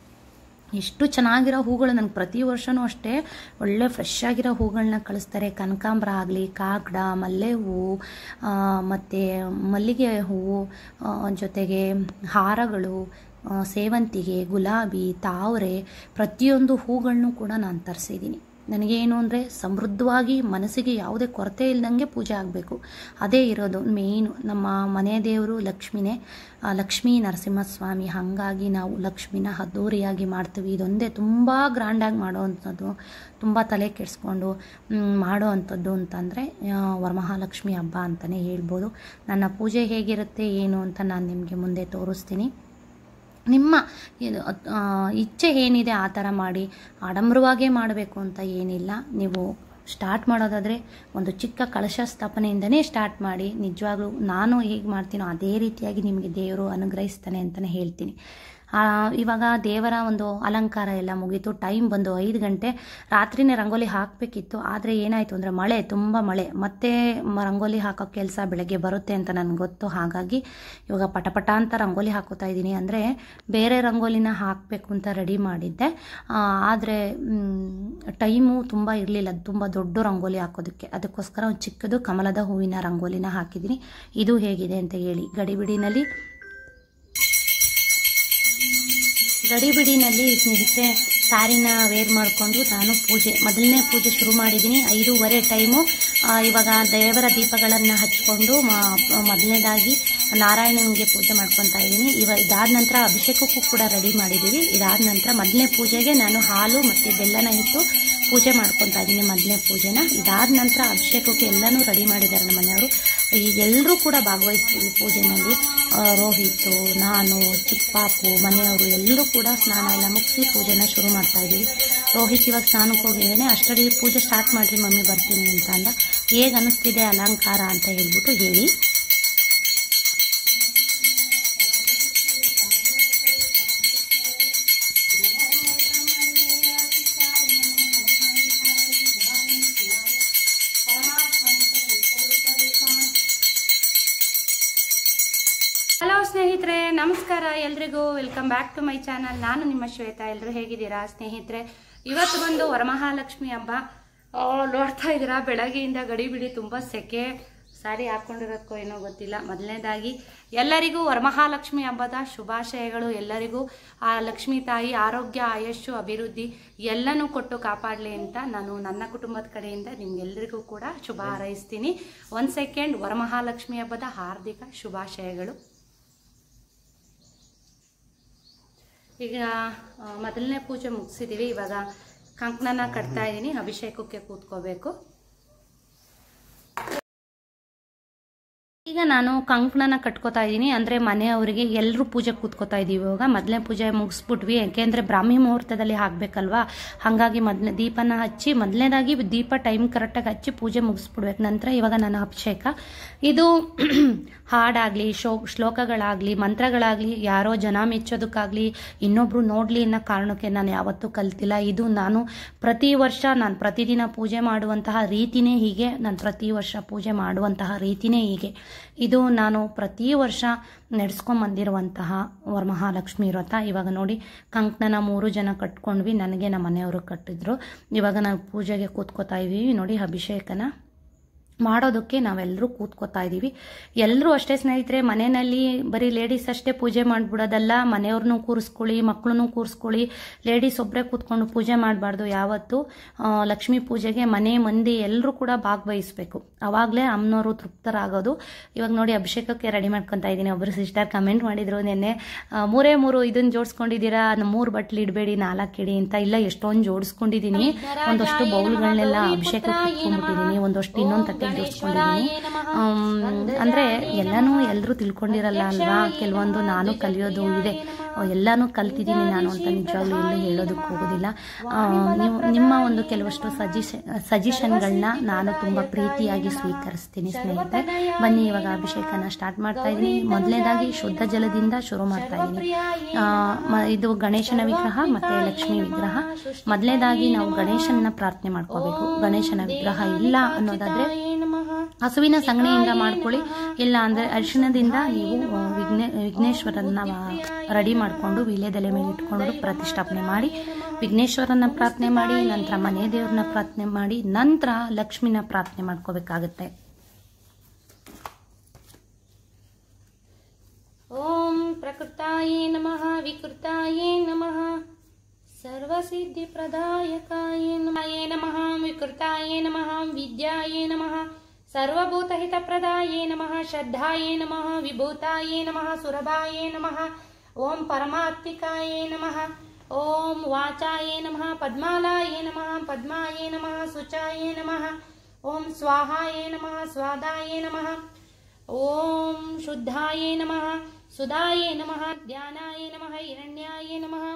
ಎಷ್ಟು ಚೆನ್ನಾಗಿರೋ ಹೂಗಳು ನನಗೆ ಪ್ರತಿ ವರ್ಷವೂ ಅಷ್ಟೇ ಒಳ್ಳೆ ಫ್ರೆಶ್ ಆಗಿರೋ ಹೂಗಳನ್ನ ಕಳಿಸ್ತಾರೆ ಕನಕಾಂಬರ ಆಗಲಿ ಕಾಕಡ ಮಲ್ಲೆ ಹೂವು ಮತ್ತು ಮಲ್ಲಿಗೆ ಹೂವು ಆ, ಜೊತೆಗೆ ಹಾರಗಳು ಆ, ಸೇವಂತಿಗೆ ಗುಲಾಬಿ ತಾವರೆ ಪ್ರತಿಯೊಂದು ಹೂಗಳನ್ನೂ ಕೂಡ ನಾನು ತರಿಸಿದ್ದೀನಿ ನನಗೇನು ಅಂದರೆ ಸಮೃದ್ಧವಾಗಿ ಮನಸ್ಸಿಗೆ ಯಾವುದೇ ಕೊರತೆ ಇಲ್ದಂಗೆ ಪೂಜೆ ಆಗಬೇಕು ಅದೇ ಇರೋದು ಮೇಯ್ನು ನಮ್ಮ ಮನೆ ದೇವರು ಲಕ್ಷ್ಮಿನೇ ಆ ಲಕ್ಷ್ಮೀ ನರಸಿಂಹಸ್ವಾಮಿ ಹಾಗಾಗಿ ನಾವು ಲಕ್ಷ್ಮಿನ ಅದ್ದೂರಿಯಾಗಿ ಮಾಡ್ತೀವಿ ಇದೊಂದೇ ತುಂಬ ಗ್ರ್ಯಾಂಡಾಗಿ ಮಾಡೋವಂಥದ್ದು ತುಂಬ ತಲೆ ಕೆಡಿಸ್ಕೊಂಡು ಮ್, ಮಾಡೋ ಅಂಥದ್ದು ಅಂತಂದರೆ ವರಮಹಾಲಕ್ಷ್ಮಿ ಹಬ್ಬ ಅಂತಲೇ ಹೇಳ್ಬೋದು ನನ್ನ ಪೂಜೆ ಹೇಗಿರುತ್ತೆ ಏನು ಅಂತ ನಾನು ನಿಮಗೆ ಮುಂದೆ ತೋರಿಸ್ತೀನಿ ನಿಮ್ಮ ಇದು ಆ, ಇಚ್ಛೆ ಏನಿದೆ ಆ ಥರ ಮಾಡಿ ಆಡಂಬರವಾಗೇ ಮಾಡಬೇಕು ಅಂತ ಏನಿಲ್ಲ ನೀವು ಸ್ಟಾರ್ಟ್ ಮಾಡೋದಾದರೆ ಒಂದು ಚಿಕ್ಕ ಕಳಶ ಸ್ಥಾಪನೆಯಿಂದನೇ ಸ್ಟಾರ್ಟ್ ಮಾಡಿ ನಿಜವಾಗ್ಲೂ ನಾನು ಹೇಗೆ ಮಾಡ್ತೀನೋ ಅದೇ ರೀತಿಯಾಗಿ ನಿಮಗೆ ದೇವರು ಅನುಗ್ರಹಿಸ್ತಾನೆ ಅಂತಲೇ ಹೇಳ್ತೀನಿ ಆ, ಇವಾಗ ದೇವರ ಒಂದು ಅಲಂಕಾರ ಎಲ್ಲ ಮುಗೀತು ಟೈಮ್ ಬಂದು ಐದು ಗಂಟೆ ರಾತ್ರಿನೇ ರಂಗೋಲಿ ಹಾಕಬೇಕಿತ್ತು ಆದರೆ ಏನಾಯಿತು ಅಂದರೆ ಮಳೆ ತುಂಬ ಮಳೆ ಮತ್ತೆ ಮ- ರಂಗೋಲಿ ಹಾಕೋ ಕೆಲಸ ಬೆಳಗ್ಗೆ ಬರುತ್ತೆ ಅಂತ ನನಗೆ ಗೊತ್ತು ಹಾಗಾಗಿ ಇವಾಗ ಪಟಪಟ ಅಂತ ರಂಗೋಲಿ ಹಾಕೋತಾ ಇದ್ದೀನಿ ಅಂದರೆ ಬೇರೆ ರಂಗೋಲಿನ ಹಾಕಬೇಕು ಅಂತ ರೆಡಿ ಮಾಡಿದ್ದೆ ಆದರೆ ಟೈಮು ತುಂಬ ಇರಲಿಲ್ಲ ತುಂಬ ದೊಡ್ಡ ರಂಗೋಲಿ ಹಾಕೋದಕ್ಕೆ ಅದಕ್ಕೋಸ್ಕರ ಒಂದು ಚಿಕ್ಕದು ಕಮಲದ ಹೂವಿನ ರಂಗೋಲಿನ ಹಾಕಿದ್ದೀನಿ ಇದು ಹೇಗಿದೆ ಅಂತ ಹೇಳಿ ಗಡಿಬಿಡಿನಲ್ಲಿ ಗಡಿಬಿಡಿನಲ್ಲಿ ಸ್ನೇಹಿತರೆ ಸ್ಯಾರಿನ ವೇರ್ ಮಾಡಿಕೊಂಡು ನಾನು ಪೂಜೆ ಮೊದಲನೇ ಪೂಜೆ ಶುರು ಮಾಡಿದ್ದೀನಿ ಐದೂವರೆ ಟೈಮು ಆ, ಇವಾಗ ದೇವರ ದೀಪಗಳನ್ನು ಹಚ್ಕೊಂಡು ಮೊದಲನೇದಾಗಿ ನಾರಾಯಣನಿಗೆ ಪೂಜೆ ಮಾಡ್ಕೊತಾ ಇದ್ದೀನಿ ಇವಾಗ ಇದಾದ ನಂತರ ಅಭಿಷೇಕಕ್ಕೂ ಕೂಡ ರೆಡಿ ಮಾಡಿದ್ದೀವಿ ಇದಾದ ನಂತರ ಮೊದಲನೇ ಪೂಜೆಗೆ ನಾನು ಹಾಲು ಮತ್ತು ಬೆಲ್ಲನ ಇಟ್ಟು ಪೂಜೆ ಮಾಡ್ಕೊತಾ ಇದ್ದೀನಿ ಮೊದಲನೇ ಪೂಜೆನ ಇದಾದ ನಂತರ ಅಭಿಷೇಕಕ್ಕೆ ಎಲ್ಲನೂ ರೆಡಿ ಮಾಡಿದ್ದಾರೆ ನಮ್ಮ ಮನೆಯವರು ಈಗ ಎಲ್ಲರೂ ಕೂಡ ಭಾಗವಹಿಸ್ತೀವಿ ಪೂಜೆನಲ್ಲಿ ಆ, ರೋಹಿತ್ ನಾನು ಚಿಕ್ಕ ಪಾಪು ಮನೆಯವರು ಎಲ್ಲರೂ ಕೂಡ ಸ್ನಾನ ಎಲ್ಲ ಮುಗಿಸಿ ಪೂಜೆನ ಶುರು ಮಾಡ್ತಾ ಇದ್ದೀವಿ ರೋಹಿತ್ ಇವಾಗ ಸ್ನಾನಕ್ಕೆ ಹೋಗಿದ್ದೇನೆ ಅಷ್ಟರಲ್ಲಿ ಪೂಜೆ ಸ್ಟಾರ್ಟ್ ಮಾಡ್ರಿ ಮಮ್ಮಿ ಬರ್ತೀನಿ ಅಂತ ಅಂದ ಹೇಗೆ ಅನ್ನಿಸ್ತಿದೆ ಅಲಂಕಾರ ಅಂತ ಹೇಳ್ಬಿಟ್ಟು ಹೇಳಿ ಹಲೋ ಸ್ನೇಹಿತರೆ ನಮಸ್ಕಾರ ಎಲ್ರಿಗೂ welcome back to my channel ನಾನು ನಿಮ್ಮ ಶ್ವೇತಾ ಎಲ್ಲರೂ ಹೇಗಿದ್ದೀರಾ ಸ್ನೇಹಿತರೆ ಇವತ್ತು ಬಂದು ವರಮಹಾಲಕ್ಷ್ಮಿ ಹಬ್ಬ ಆ, ನೋಡ್ತಾ ಇದ್ದೀರಾ ಬೆಳಗ್ಗೆಯಿಂದ ಗಡಿಬಿಡಿ ತುಂಬ ಸೆಕೆ ಸಾರಿ ಹಾಕ್ಕೊಂಡಿರೋದಕ್ಕೋ ಏನೋ ಗೊತ್ತಿಲ್ಲ ಮೊದಲನೇದಾಗಿ ಎಲ್ಲರಿಗೂ ವರಮಹಾಲಕ್ಷ್ಮಿ ಹಬ್ಬದ ಶುಭಾಶಯಗಳು ಎಲ್ಲರಿಗೂ ಆ ಲಕ್ಷ್ಮೀ ತಾಯಿ ಆರೋಗ್ಯ ಆಯಸ್ಸು ಅಭಿವೃದ್ಧಿ ಎಲ್ಲನೂ ಕೊಟ್ಟು ಕಾಪಾಡಲಿ ಅಂತ ನಾನು ನನ್ನ ಕುಟುಂಬದ ಕಡೆಯಿಂದ ನಿಮ್ಗೆಲ್ಲರಿಗೂ ಕೂಡ ಶುಭ ಹಾರೈಸ್ತೀನಿ ಒಂದು ಸೆಕೆಂಡ್ ವರಮಹಾಲಕ್ಷ್ಮಿ ಹಬ್ಬದ ಹಾರ್ದಿಕ ಶುಭಾಶಯಗಳು ಈಗ ಆ, ಮೊದಲನೇ ಪೂಜೆ ಮುಗಿಸಿದ್ದೀವಿ ಇವಾಗ ಕಂಕಣನ ಕಟ್ತಾ ಇದ್ದೀನಿ ಅಭಿಷೇಕಕ್ಕೆ ಕೂತ್ಕೋಬೇಕು ಈಗ ನಾನು ಕಂಕಣನ ಕಟ್ಕೋತಾ ಇದ್ದೀನಿ ಅಂದರೆ ಮನೆಯವರಿಗೆ ಎಲ್ಲರೂ ಪೂಜೆ ಕೂತ್ಕೋತಾ ಇದ್ದೀವಿ ಇವಾಗ ಮೊದಲನೇ ಪೂಜೆ ಮುಗಿಸ್ಬಿಟ್ವಿ ಯಾಕೆಂದರೆ ಬ್ರಾಹ್ಮಿ ಮುಹೂರ್ತದಲ್ಲಿ ಹಾಕಬೇಕಲ್ವಾ ಹಾಗಾಗಿ ಮೊದಲನೇ ದೀಪನ ಹಚ್ಚಿ ಮೊದಲನೇದಾಗಿ ದೀಪ ಟೈಮ್ ಕರೆಕ್ಟಾಗಿ ಹಚ್ಚಿ ಪೂಜೆ ಮುಗಿಸ್ಬಿಡ್ಬೇಕು ನಂತರ ಇವಾಗ ನನ್ನ ಅಭಿಷೇಕ ಇದು ಹಾಡಾಗಲಿ ಶೋ ಶ್ಲೋಕಗಳಾಗಲಿ ಮಂತ್ರಗಳಾಗಲಿ ಯಾರೋ ಜನ ಮೆಚ್ಚೋದಕ್ಕಾಗಲಿ ಇನ್ನೊಬ್ರು ನೋಡಲಿ ಅನ್ನೋ ಕಾರಣಕ್ಕೆ ನಾನು ಯಾವತ್ತೂ ಕಲ್ತಿಲ್ಲ ಇದು ನಾನು ಪ್ರತಿ ವರ್ಷ ನಾನು ಪ್ರತಿದಿನ ಪೂಜೆ ಮಾಡುವಂತಹ ರೀತಿನೇ ಹೀಗೆ ನಾನು ಪ್ರತಿ ವರ್ಷ ಪೂಜೆ ಮಾಡುವಂತಹ ರೀತಿನೇ ಹೀಗೆ ಇದು ನಾನು ಪ್ರತಿ ವರ್ಷ ನಡೆಸ್ಕೊಂಬಂದಿರುವಂತಹ ವರಮಹಾಲಕ್ಷ್ಮಿ ವ್ರತ ಇವಾಗ ನೋಡಿ ಕಂಕಣನ ಮೂರು ಜನ ಕಟ್ಕೊಂಡ್ವಿ ನನಗೆ ನಮ್ಮ ಮನೆಯವರು ಕಟ್ಟಿದ್ರು ಇವಾಗ ನಾವು ಪೂಜೆಗೆ ಕೂತ್ಕೋತಾ ಇದ್ದೀವಿ ನೋಡಿ ಅಭಿಷೇಕನ ಮಾಡೋದಕ್ಕೆ ನಾವೆಲ್ಲರೂ ಕೂತ್ಕೋತಾ ಇದ್ದೀವಿ ಎಲ್ಲರೂ ಅಷ್ಟೇ ಸ್ನೇಹಿತರೆ ಮನೆಯಲ್ಲಿ ಬರೀ ಲೇಡೀಸ್ ಅಷ್ಟೇ ಪೂಜೆ ಮಾಡಿಬಿಡೋದಲ್ಲ ಮನೆಯವ್ರನ್ನೂ ಕೂರಿಸ್ಕೊಳ್ಳಿ ಮಕ್ಕಳನ್ನೂ ಕೂರಿಸ್ಕೊಳ್ಳಿ ಲೇಡೀಸ್ ಒಬ್ಬರೇ ಕೂತ್ಕೊಂಡು ಪೂಜೆ ಮಾಡಬಾರ್ದು ಯಾವತ್ತು ಆ, ಲಕ್ಷ್ಮೀ ಪೂಜೆಗೆ ಮನೆ ಮಂದಿ ಎಲ್ಲರೂ ಕೂಡ ಭಾಗವಹಿಸ್ಬೇಕು ಅವಾಗಲೇ ಅಮ್ಮನವರು ತೃಪ್ತರಾಗೋದು ಇವಾಗ ನೋಡಿ ಅಭಿಷೇಕಕ್ಕೆ ರೆಡಿ ಮಾಡ್ಕೊತಾ ಇದ್ದೀನಿ ಒಬ್ಬರು ಸಿಸ್ಟರ್ ಕಮೆಂಟ್ ಮಾಡಿದ್ರು ನಿನ್ನೆ ಆ, ಮೂರೇ ಮೂರು ಇದನ್ನ ಜೋಡಿಸ್ಕೊಂಡಿದ್ದೀರಾ ಮೂರು ಬಟ್ಲು ಇಡಬೇಡಿ ನಾಲ್ಕು ಇಡಿ ಅಂತ ಇಲ್ಲ ಎಷ್ಟೊಂದು ಜೋಡಿಸ್ಕೊಂಡಿದ್ದೀನಿ ಒಂದಷ್ಟು ಬೌಲ್ಗಳನ್ನೆಲ್ಲ ಅಭಿಷೇಕಕ್ಕೆ ಇಟ್ಕೊಂಡ್ಬಿಟ್ಟಿದ್ದೀನಿ ಒಂದಷ್ಟು ಇನ್ನೊಂದು ತಟ್ಟೆ ಜೋಡಿಸ್ಕೊಂಡಿದ್ದೀನಿ ಅಂದರೆ ಎಲ್ಲನೂ ಎಲ್ಲರೂ ತಿಳ್ಕೊಂಡಿರಲ್ಲ ಅಲ್ವಾ ಕೆಲವೊಂದು ನಾನು ಕಲಿಯೋದು ಇದೆ ಎಲ್ಲನೂ ಕಲ್ತಿದ್ದೀನಿ ನಾನು ಅಂತ ನಿಜವಾಗ್ಲೂ ಎಲ್ಲೂ ಹೇಳೋದಕ್ಕೆ ಹೋಗೋದಿಲ್ಲ ಆ, ನೀವು ನಿಮ್ಮ ಒಂದು ಕೆಲವಷ್ಟು ಸಜೆಷನ್ ಸಜೆಷನ್ಗಳನ್ನ ನಾನು ತುಂಬ ಪ್ರೀತಿಯಾಗಿ ಸ್ವೀಕರಿಸ್ತೀನಿ ಸ್ನೇಹಿತರೆ ಬನ್ನಿ ಇವಾಗ ಅಭಿಷೇಕನ ಸ್ಟಾರ್ಟ್ ಮಾಡ್ತಾ ಇದ್ದೀನಿ ಮೊದಲನೇದಾಗಿ ಶುದ್ಧ ಜಲದಿಂದ ಶುರು ಮಾಡ್ತಾ ಇದ್ದೀನಿ ಆ, ಮ- ಇದು ಗಣೇಶನ ವಿಗ್ರಹ ಮತ್ತೆ ಲಕ್ಷ್ಮೀ ವಿಗ್ರಹ ಮೊದಲನೇದಾಗಿ ನಾವು ಗಣೇಶನ ಪ್ರಾರ್ಥನೆ ಮಾಡ್ಕೋಬೇಕು ಗಣೇಶನ ವಿಗ್ರಹ ಇಲ್ಲ ಅನ್ನೋದಾದ್ರೆ ಹಸುವಿನ ಸಂಗಣಿಯಿಂದ ಮಾಡ್ಕೊಳ್ಳಿ ಇಲ್ಲ ಅಂದ್ರೆ ಅರಿಶಿಣದಿಂದ ನೀವು ಆ, ವಿಘ್ನೆ ವಿಘ್ನೇಶ್ವರನ್ನ ರೆಡಿ ಮಾಡಿಕೊಂಡು ವಿಳ್ಯದೆಲೆ ಮೇಲೆ ಇಟ್ಕೊಂಡು ಪ್ರತಿಷ್ಠಾಪನೆ ಮಾಡಿ ವಿಘ್ನೇಶ್ವರನ ಪ್ರಾರ್ಥನೆ ಮಾಡಿ ನಂತರ ಮನೆ ದೇವ್ರನ್ನ ಪ್ರಾರ್ಥನೆ ಮಾಡಿ ನಂತರ ಲಕ್ಷ್ಮಿನ ಪ್ರಾರ್ಥನೆ ಮಾಡ್ಕೋಬೇಕಾಗತ್ತೆ ಓಂ ಪ್ರಕೃತಾಯೇ ನಮಃ ವಿಕೃತಾಯೇ ನಮಃ सर्वसिद्धिप्रदायकाय नमाय नमः विकृताय नमः विद्याय नमः सर्वभूतहितप्रदाय नमः श्रद्धाय नमः विभूताय नमः सुरभाय नमः ॐ परमात्मिकाय नमः ॐ वाचाय नमः पद्मालाय नमः पद्माय नमः सुचाय नमः ॐ स्वाहाय नमः स्वादाय नमः ॐ शुद्धाय नमः सुधाय नमः ध्यानाय नमः हिरण्याय नमः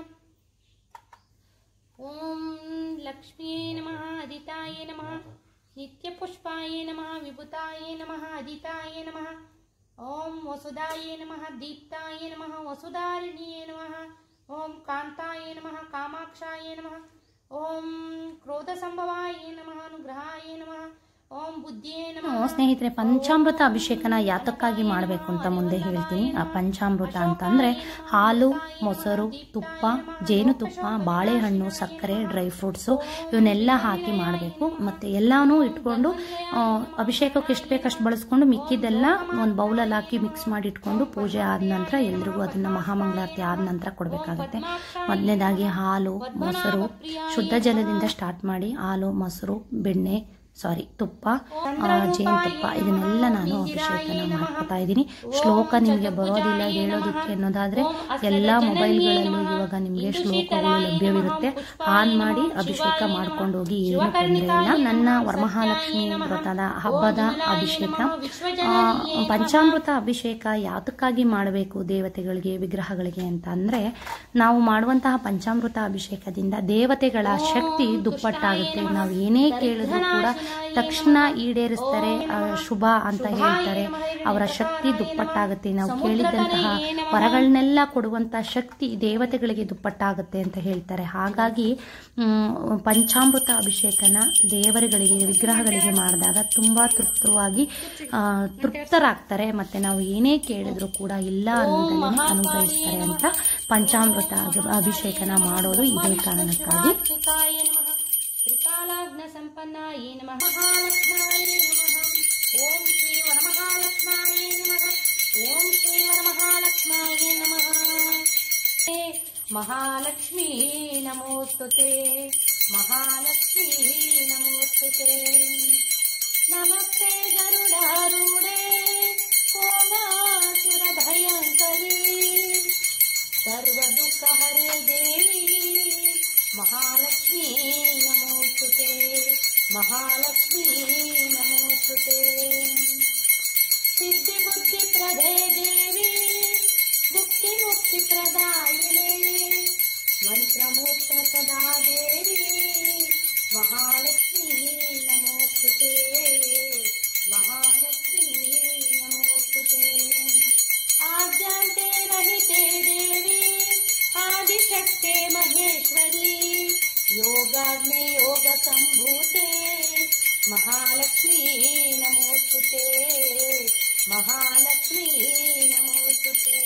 ॐ लक्ष्म्यै नमः अदिताय नमः नित्यपुष्पाय नमः विभुताय नमः अदिताय नमः ॐ ವಸುದಾಯೇ ನಮಃ ದೀಪ್ತಾಯೇ ನಮಃ ವಸುಧಾರಿಣಿಯೇ ನಮಃ ಓಂ ಕಾಂತಾಯೇ ನಮಃ ಕಾಮಾಕ್ಷಾಯೇ ನಮಃ ಓಂ ಕ್ರೋಧ ಸಂಭವಾಯೇ ನಮಃ ಅನುಗ್ರಹಾಯೇ ನಮಃ ಓಂ ಬುದ್ಧಿಯೇ ನಮಃ ಸ್ನೇಹಿತರೆ ಪಂಚಾಮೃತ ಅಭಿಷೇಕನ ಯಾತಕ್ಕಾಗಿ ಮಾಡಬೇಕು ಅಂತ ಮುಂದೆ ಹೇಳ್ತೀನಿ ಆ ಪಂಚಾಮೃತ ಅಂತಂದ್ರೆ ಹಾಲು ಮೊಸರು ತುಪ್ಪ ಜೇನುತುಪ್ಪ ಬಾಳೆಹಣ್ಣು ಸಕ್ಕರೆ ಡ್ರೈ ಫ್ರೂಟ್ಸು ಇವನ್ನೆಲ್ಲ ಹಾಕಿ ಮಾಡಬೇಕು ಮತ್ತೆ ಎಲ್ಲಾನು ಇಟ್ಕೊಂಡು ಆ, ಅಭಿಷೇಕಕ್ಕೆ ಎಷ್ಟು ಬೇಕಷ್ಟು ಬಳಸ್ಕೊಂಡು ಮಿಕ್ಕಿದ್ದೆಲ್ಲ ಒಂದು ಬೌಲಲ್ಲಿ ಹಾಕಿ ಮಿಕ್ಸ್ ಮಾಡಿ ಇಟ್ಕೊಂಡು ಪೂಜೆ ಆದ ನಂತರ ಎಲ್ರಿಗೂ ಅದನ್ನ ಮಹಾಮಂಗಳಾರತಿ ಆದ ನಂತರ ಕೊಡಬೇಕಾಗುತ್ತೆ ಮೊದಲನೇದಾಗಿ ಹಾಲು ಮೊಸರು ಶುದ್ಧ ಜಲದಿಂದ ಸ್ಟಾರ್ಟ್ ಮಾಡಿ ಹಾಲು ಮೊಸರು ಬೆಣ್ಣೆ ಸಾರಿ ತುಪ್ಪ ಆ, ಜೇನುತುಪ್ಪ ಇದನ್ನೆಲ್ಲ ನಾನು ಅಭಿಷೇಕನ ಮಾಡ್ಕೊತಾ ಇದ್ದೀನಿ ಶ್ಲೋಕ ನಿಮಗೆ ಬರೋದಿಲ್ಲ ಹೇಳೋದಕ್ಕೆ ಅನ್ನೋದಾದ್ರೆ ಎಲ್ಲ ಮೊಬೈಲ್ಗಳಲ್ಲೂ ಇವಾಗ ನಿಮಗೆ ಶ್ಲೋಕಗಳು ಲಭ್ಯವಿರುತ್ತೆ ಆನ್ ಮಾಡಿ ಅಭಿಷೇಕ ಮಾಡ್ಕೊಂಡು ಹೋಗಿ ಏನು ತೊಂದರೆ ಇಲ್ಲ ನನ್ನ ವರಮಹಾಲಕ್ಷ್ಮಿ ವ್ರತದ ಹಬ್ಬದ ಅಭಿಷೇಕ ಆ, ಪಂಚಾಮೃತ ಅಭಿಷೇಕ ಯಾತಕ್ಕಾಗಿ ಮಾಡಬೇಕು ದೇವತೆಗಳಿಗೆ ವಿಗ್ರಹಗಳಿಗೆ ಅಂತ ಅಂದ್ರೆ ನಾವು ಮಾಡುವಂತಹ ಪಂಚಾಮೃತ ಅಭಿಷೇಕದಿಂದ ದೇವತೆಗಳ ಶಕ್ತಿ ದುಪ್ಪಟ್ಟಾಗುತ್ತೆ ನಾವು ಏನೇ ಕೇಳಿದ್ರು ಕೂಡ ತಕ್ಷಣ ಈಡೇರಿಸ್ತಾರೆ ಆ, ಶುಭ ಅಂತ ಹೇಳ್ತಾರೆ ಅವರ ಶಕ್ತಿ ದುಪ್ಪಟ್ಟಾಗುತ್ತೆ ನಾವು ಕೇಳಿದಂತಹ ವರಗಳನ್ನೆಲ್ಲ ಕೊಡುವಂತಹ ಶಕ್ತಿ ದೇವತೆಗಳಿಗೆ ದುಪ್ಪಟ್ಟಾಗುತ್ತೆ ಅಂತ ಹೇಳ್ತಾರೆ ಹಾಗಾಗಿ ಮ್, ಪಂಚಾಮೃತ ಅಭಿಷೇಕನ ದೇವರುಗಳಿಗೆ ವಿಗ್ರಹಗಳಿಗೆ ಮಾಡಿದಾಗ ತುಂಬಾ ತೃಪ್ತವಾಗಿ ಆ, ತೃಪ್ತರಾಗ್ತಾರೆ ಮತ್ತೆ ನಾವು ಏನೇ ಕೇಳಿದ್ರು ಕೂಡ ಇಲ್ಲ ಅನ್ನೋದನ್ನೇ ಅನುಗ್ರಹಿಸ್ತಾರೆ ಅಂತ ಪಂಚಾಮೃತ ಅಭಿ- ಅಭಿಷೇಕನ ಮಾಡೋದು ಇದೇ ಕಾರಣಕ್ಕಾಗಿ ತ್ರಿಕಾಲಾಗ್ನ ಸಂಪನ್ನಾಯ ನಮಃ ಮಹಾಲಕ್ಷ್ಮಾಯ ನಮಃ ಓಂ ಶ್ರೀ ವರಮಹಾಲಕ್ಷ್ಮಾಯ ನಮಃ ಓಂ ಶ್ರೀ ವರಮಹಾಲಕ್ಷ್ಮಾಯ ನಮಃ ಹೇ ಮಹಾಲಕ್ಷ್ಮೀ ನಮೋಸ್ತುತೆ ಮಹಾಲಕ್ಷ್ಮೀ ನಮೋಸ್ತುತೆ ನಮಸ್ತೆ ಗರುಡಾರೂಢೆ ಕೋಲಾಸುರ ಭಯಂಕರಿ सर्वदुःखहरे देवी महालक्ष्मी नमोस्तुते महालक्ष्मी नमोस्तुते सिद्धिबुद्धिप्रदे देवी मुक्तिमुक्तिप्रदायिने मन्त्रमुक्त सदा देवी महालक्ष्मी नमोस्तुते महालक्ष्मी नमोस्तुते आद्यन्ते रहिते देवी आदिशक्ते महेश्वरी योगाग्ने योगसम्भूते महालक्ष्मी नमोस्तुते महालक्ष्मी नमोस्तुते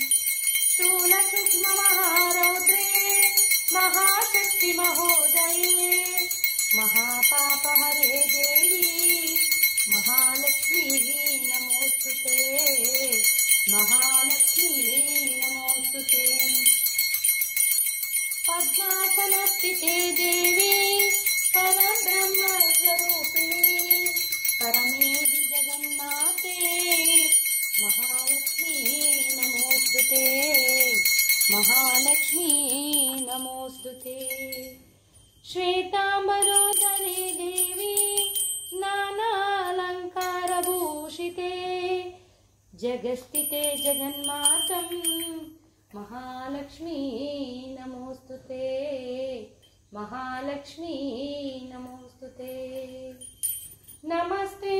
स्थूलसूक्ष्ममहारौद्रे महाशक्ति महोदये महापापहरे देवी महालक्ष्मी नमोस्तुते महालक्ष्मी नमोस्तुते पद्मासनस्थिते देवी परब्रह्मस्वरूपिणी परमेधि जगन्माते महालक्ष्मी नमोस्तुते महालक्ष्मी नमोस्तुते श्वेताम्बरोदरे देवी नानालङ्कारभूषिते जगस्थिते जगन्मातं महालक्ष्मी नमोऽस्तु ते महालक्ष्मी नमोऽस्तु ते नमस्ते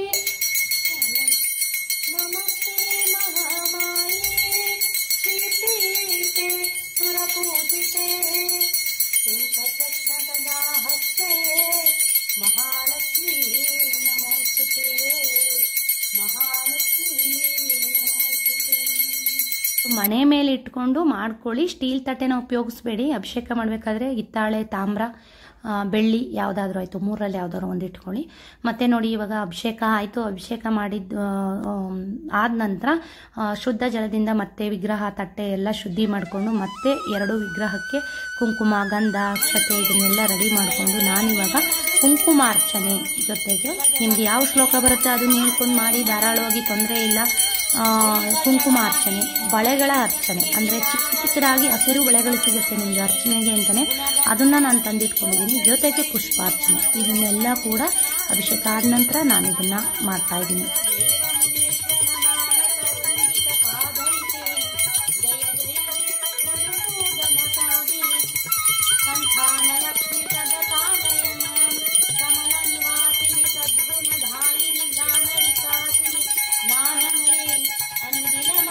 नमस्ते महामाये श्रीपीठे सुरपूजिते सिंहचक्रगदा हस्ते महालक्ष्मी नमोऽस्तु ते महालक्ष्मी नमोऽस्तु ते ಮಣೆ ಮೇಲೆ ಇಟ್ಕೊಂಡು ಮಾಡ್ಕೊಳ್ಳಿ ಸ್ಟೀಲ್ ತಟ್ಟೆನ ಉಪಯೋಗಿಸ್ಬೇಡಿ ಅಭಿಷೇಕ ಮಾಡಬೇಕಾದ್ರೆ ಹಿತ್ತಾಳೆ ತಾಮ್ರ ಆ, ಬೆಳ್ಳಿ ಯಾವುದಾದ್ರೂ ಆಯಿತು ಮೂರಲ್ಲಿ ಯಾವುದಾದ್ರು ಒಂದು ಇಟ್ಕೊಳ್ಳಿ ಮತ್ತೆ ನೋಡಿ ಇವಾಗ ಅಭಿಷೇಕ ಆಯಿತು ಅಭಿಷೇಕ ಮಾಡಿದ ಆದ ನಂತರ ಆ, ಶುದ್ಧ ಜಲದಿಂದ ಮತ್ತೆ ವಿಗ್ರಹ ತಟ್ಟೆ ಎಲ್ಲ ಶುದ್ಧಿ ಮಾಡಿಕೊಂಡು ಮತ್ತೆ ಎರಡು ವಿಗ್ರಹಕ್ಕೆ ಕುಂಕುಮ ಗಂಧ ಅಕ್ಷತೆ ಇದನ್ನೆಲ್ಲ ರೆಡಿ ಮಾಡಿಕೊಂಡು ನಾನಿವಾಗ ಕುಂಕುಮಾರ್ಚನೆ ಜೊತೆಗೆ ನಿಮ್ಗೆ ಯಾವ ಶ್ಲೋಕ ಬರುತ್ತೆ ಅದನ್ನ ಹೇಳ್ಕೊಂಡು ಮಾಡಿ ಧಾರಾಳವಾಗಿ ತೊಂದರೆ ಇಲ್ಲ ಆ, ಕುಂಕುಮಾರ್ಚನೆ ಬಳೆಗಳ ಅರ್ಚನೆ ಅಂದರೆ ಚಿಕ್ಕ ಚಿಕ್ಕದಾಗಿ ಹಸಿರು ಬಳೆಗಳು ಸಿಗುತ್ತೆ ನಿಮಗೆ ಅರ್ಚನೆಗೆ ಅಂತಲೇ ಅದನ್ನು ನಾನು ತಂದಿಟ್ಕೊಂಡಿದ್ದೀನಿ ಜೊತೆಗೆ ಪುಷ್ಪಾರ್ಚನೆ ಇದನ್ನೆಲ್ಲ ಕೂಡ ಅಭಿಷೇಕ ಆದ ನಂತರ ನಾನು ಇದನ್ನು ಮಾಡ್ತಾ ಇದ್ದೀನಿ ಕಮಲ ನಿವಾಸಿನಿ ಸದ್ಗುಣಧಾಯಿನಿ ಜ್ಞಾನವಿಕಾಸಿನಿ ಜ್ಞಾನಮಯಿ ಅನುದಿನ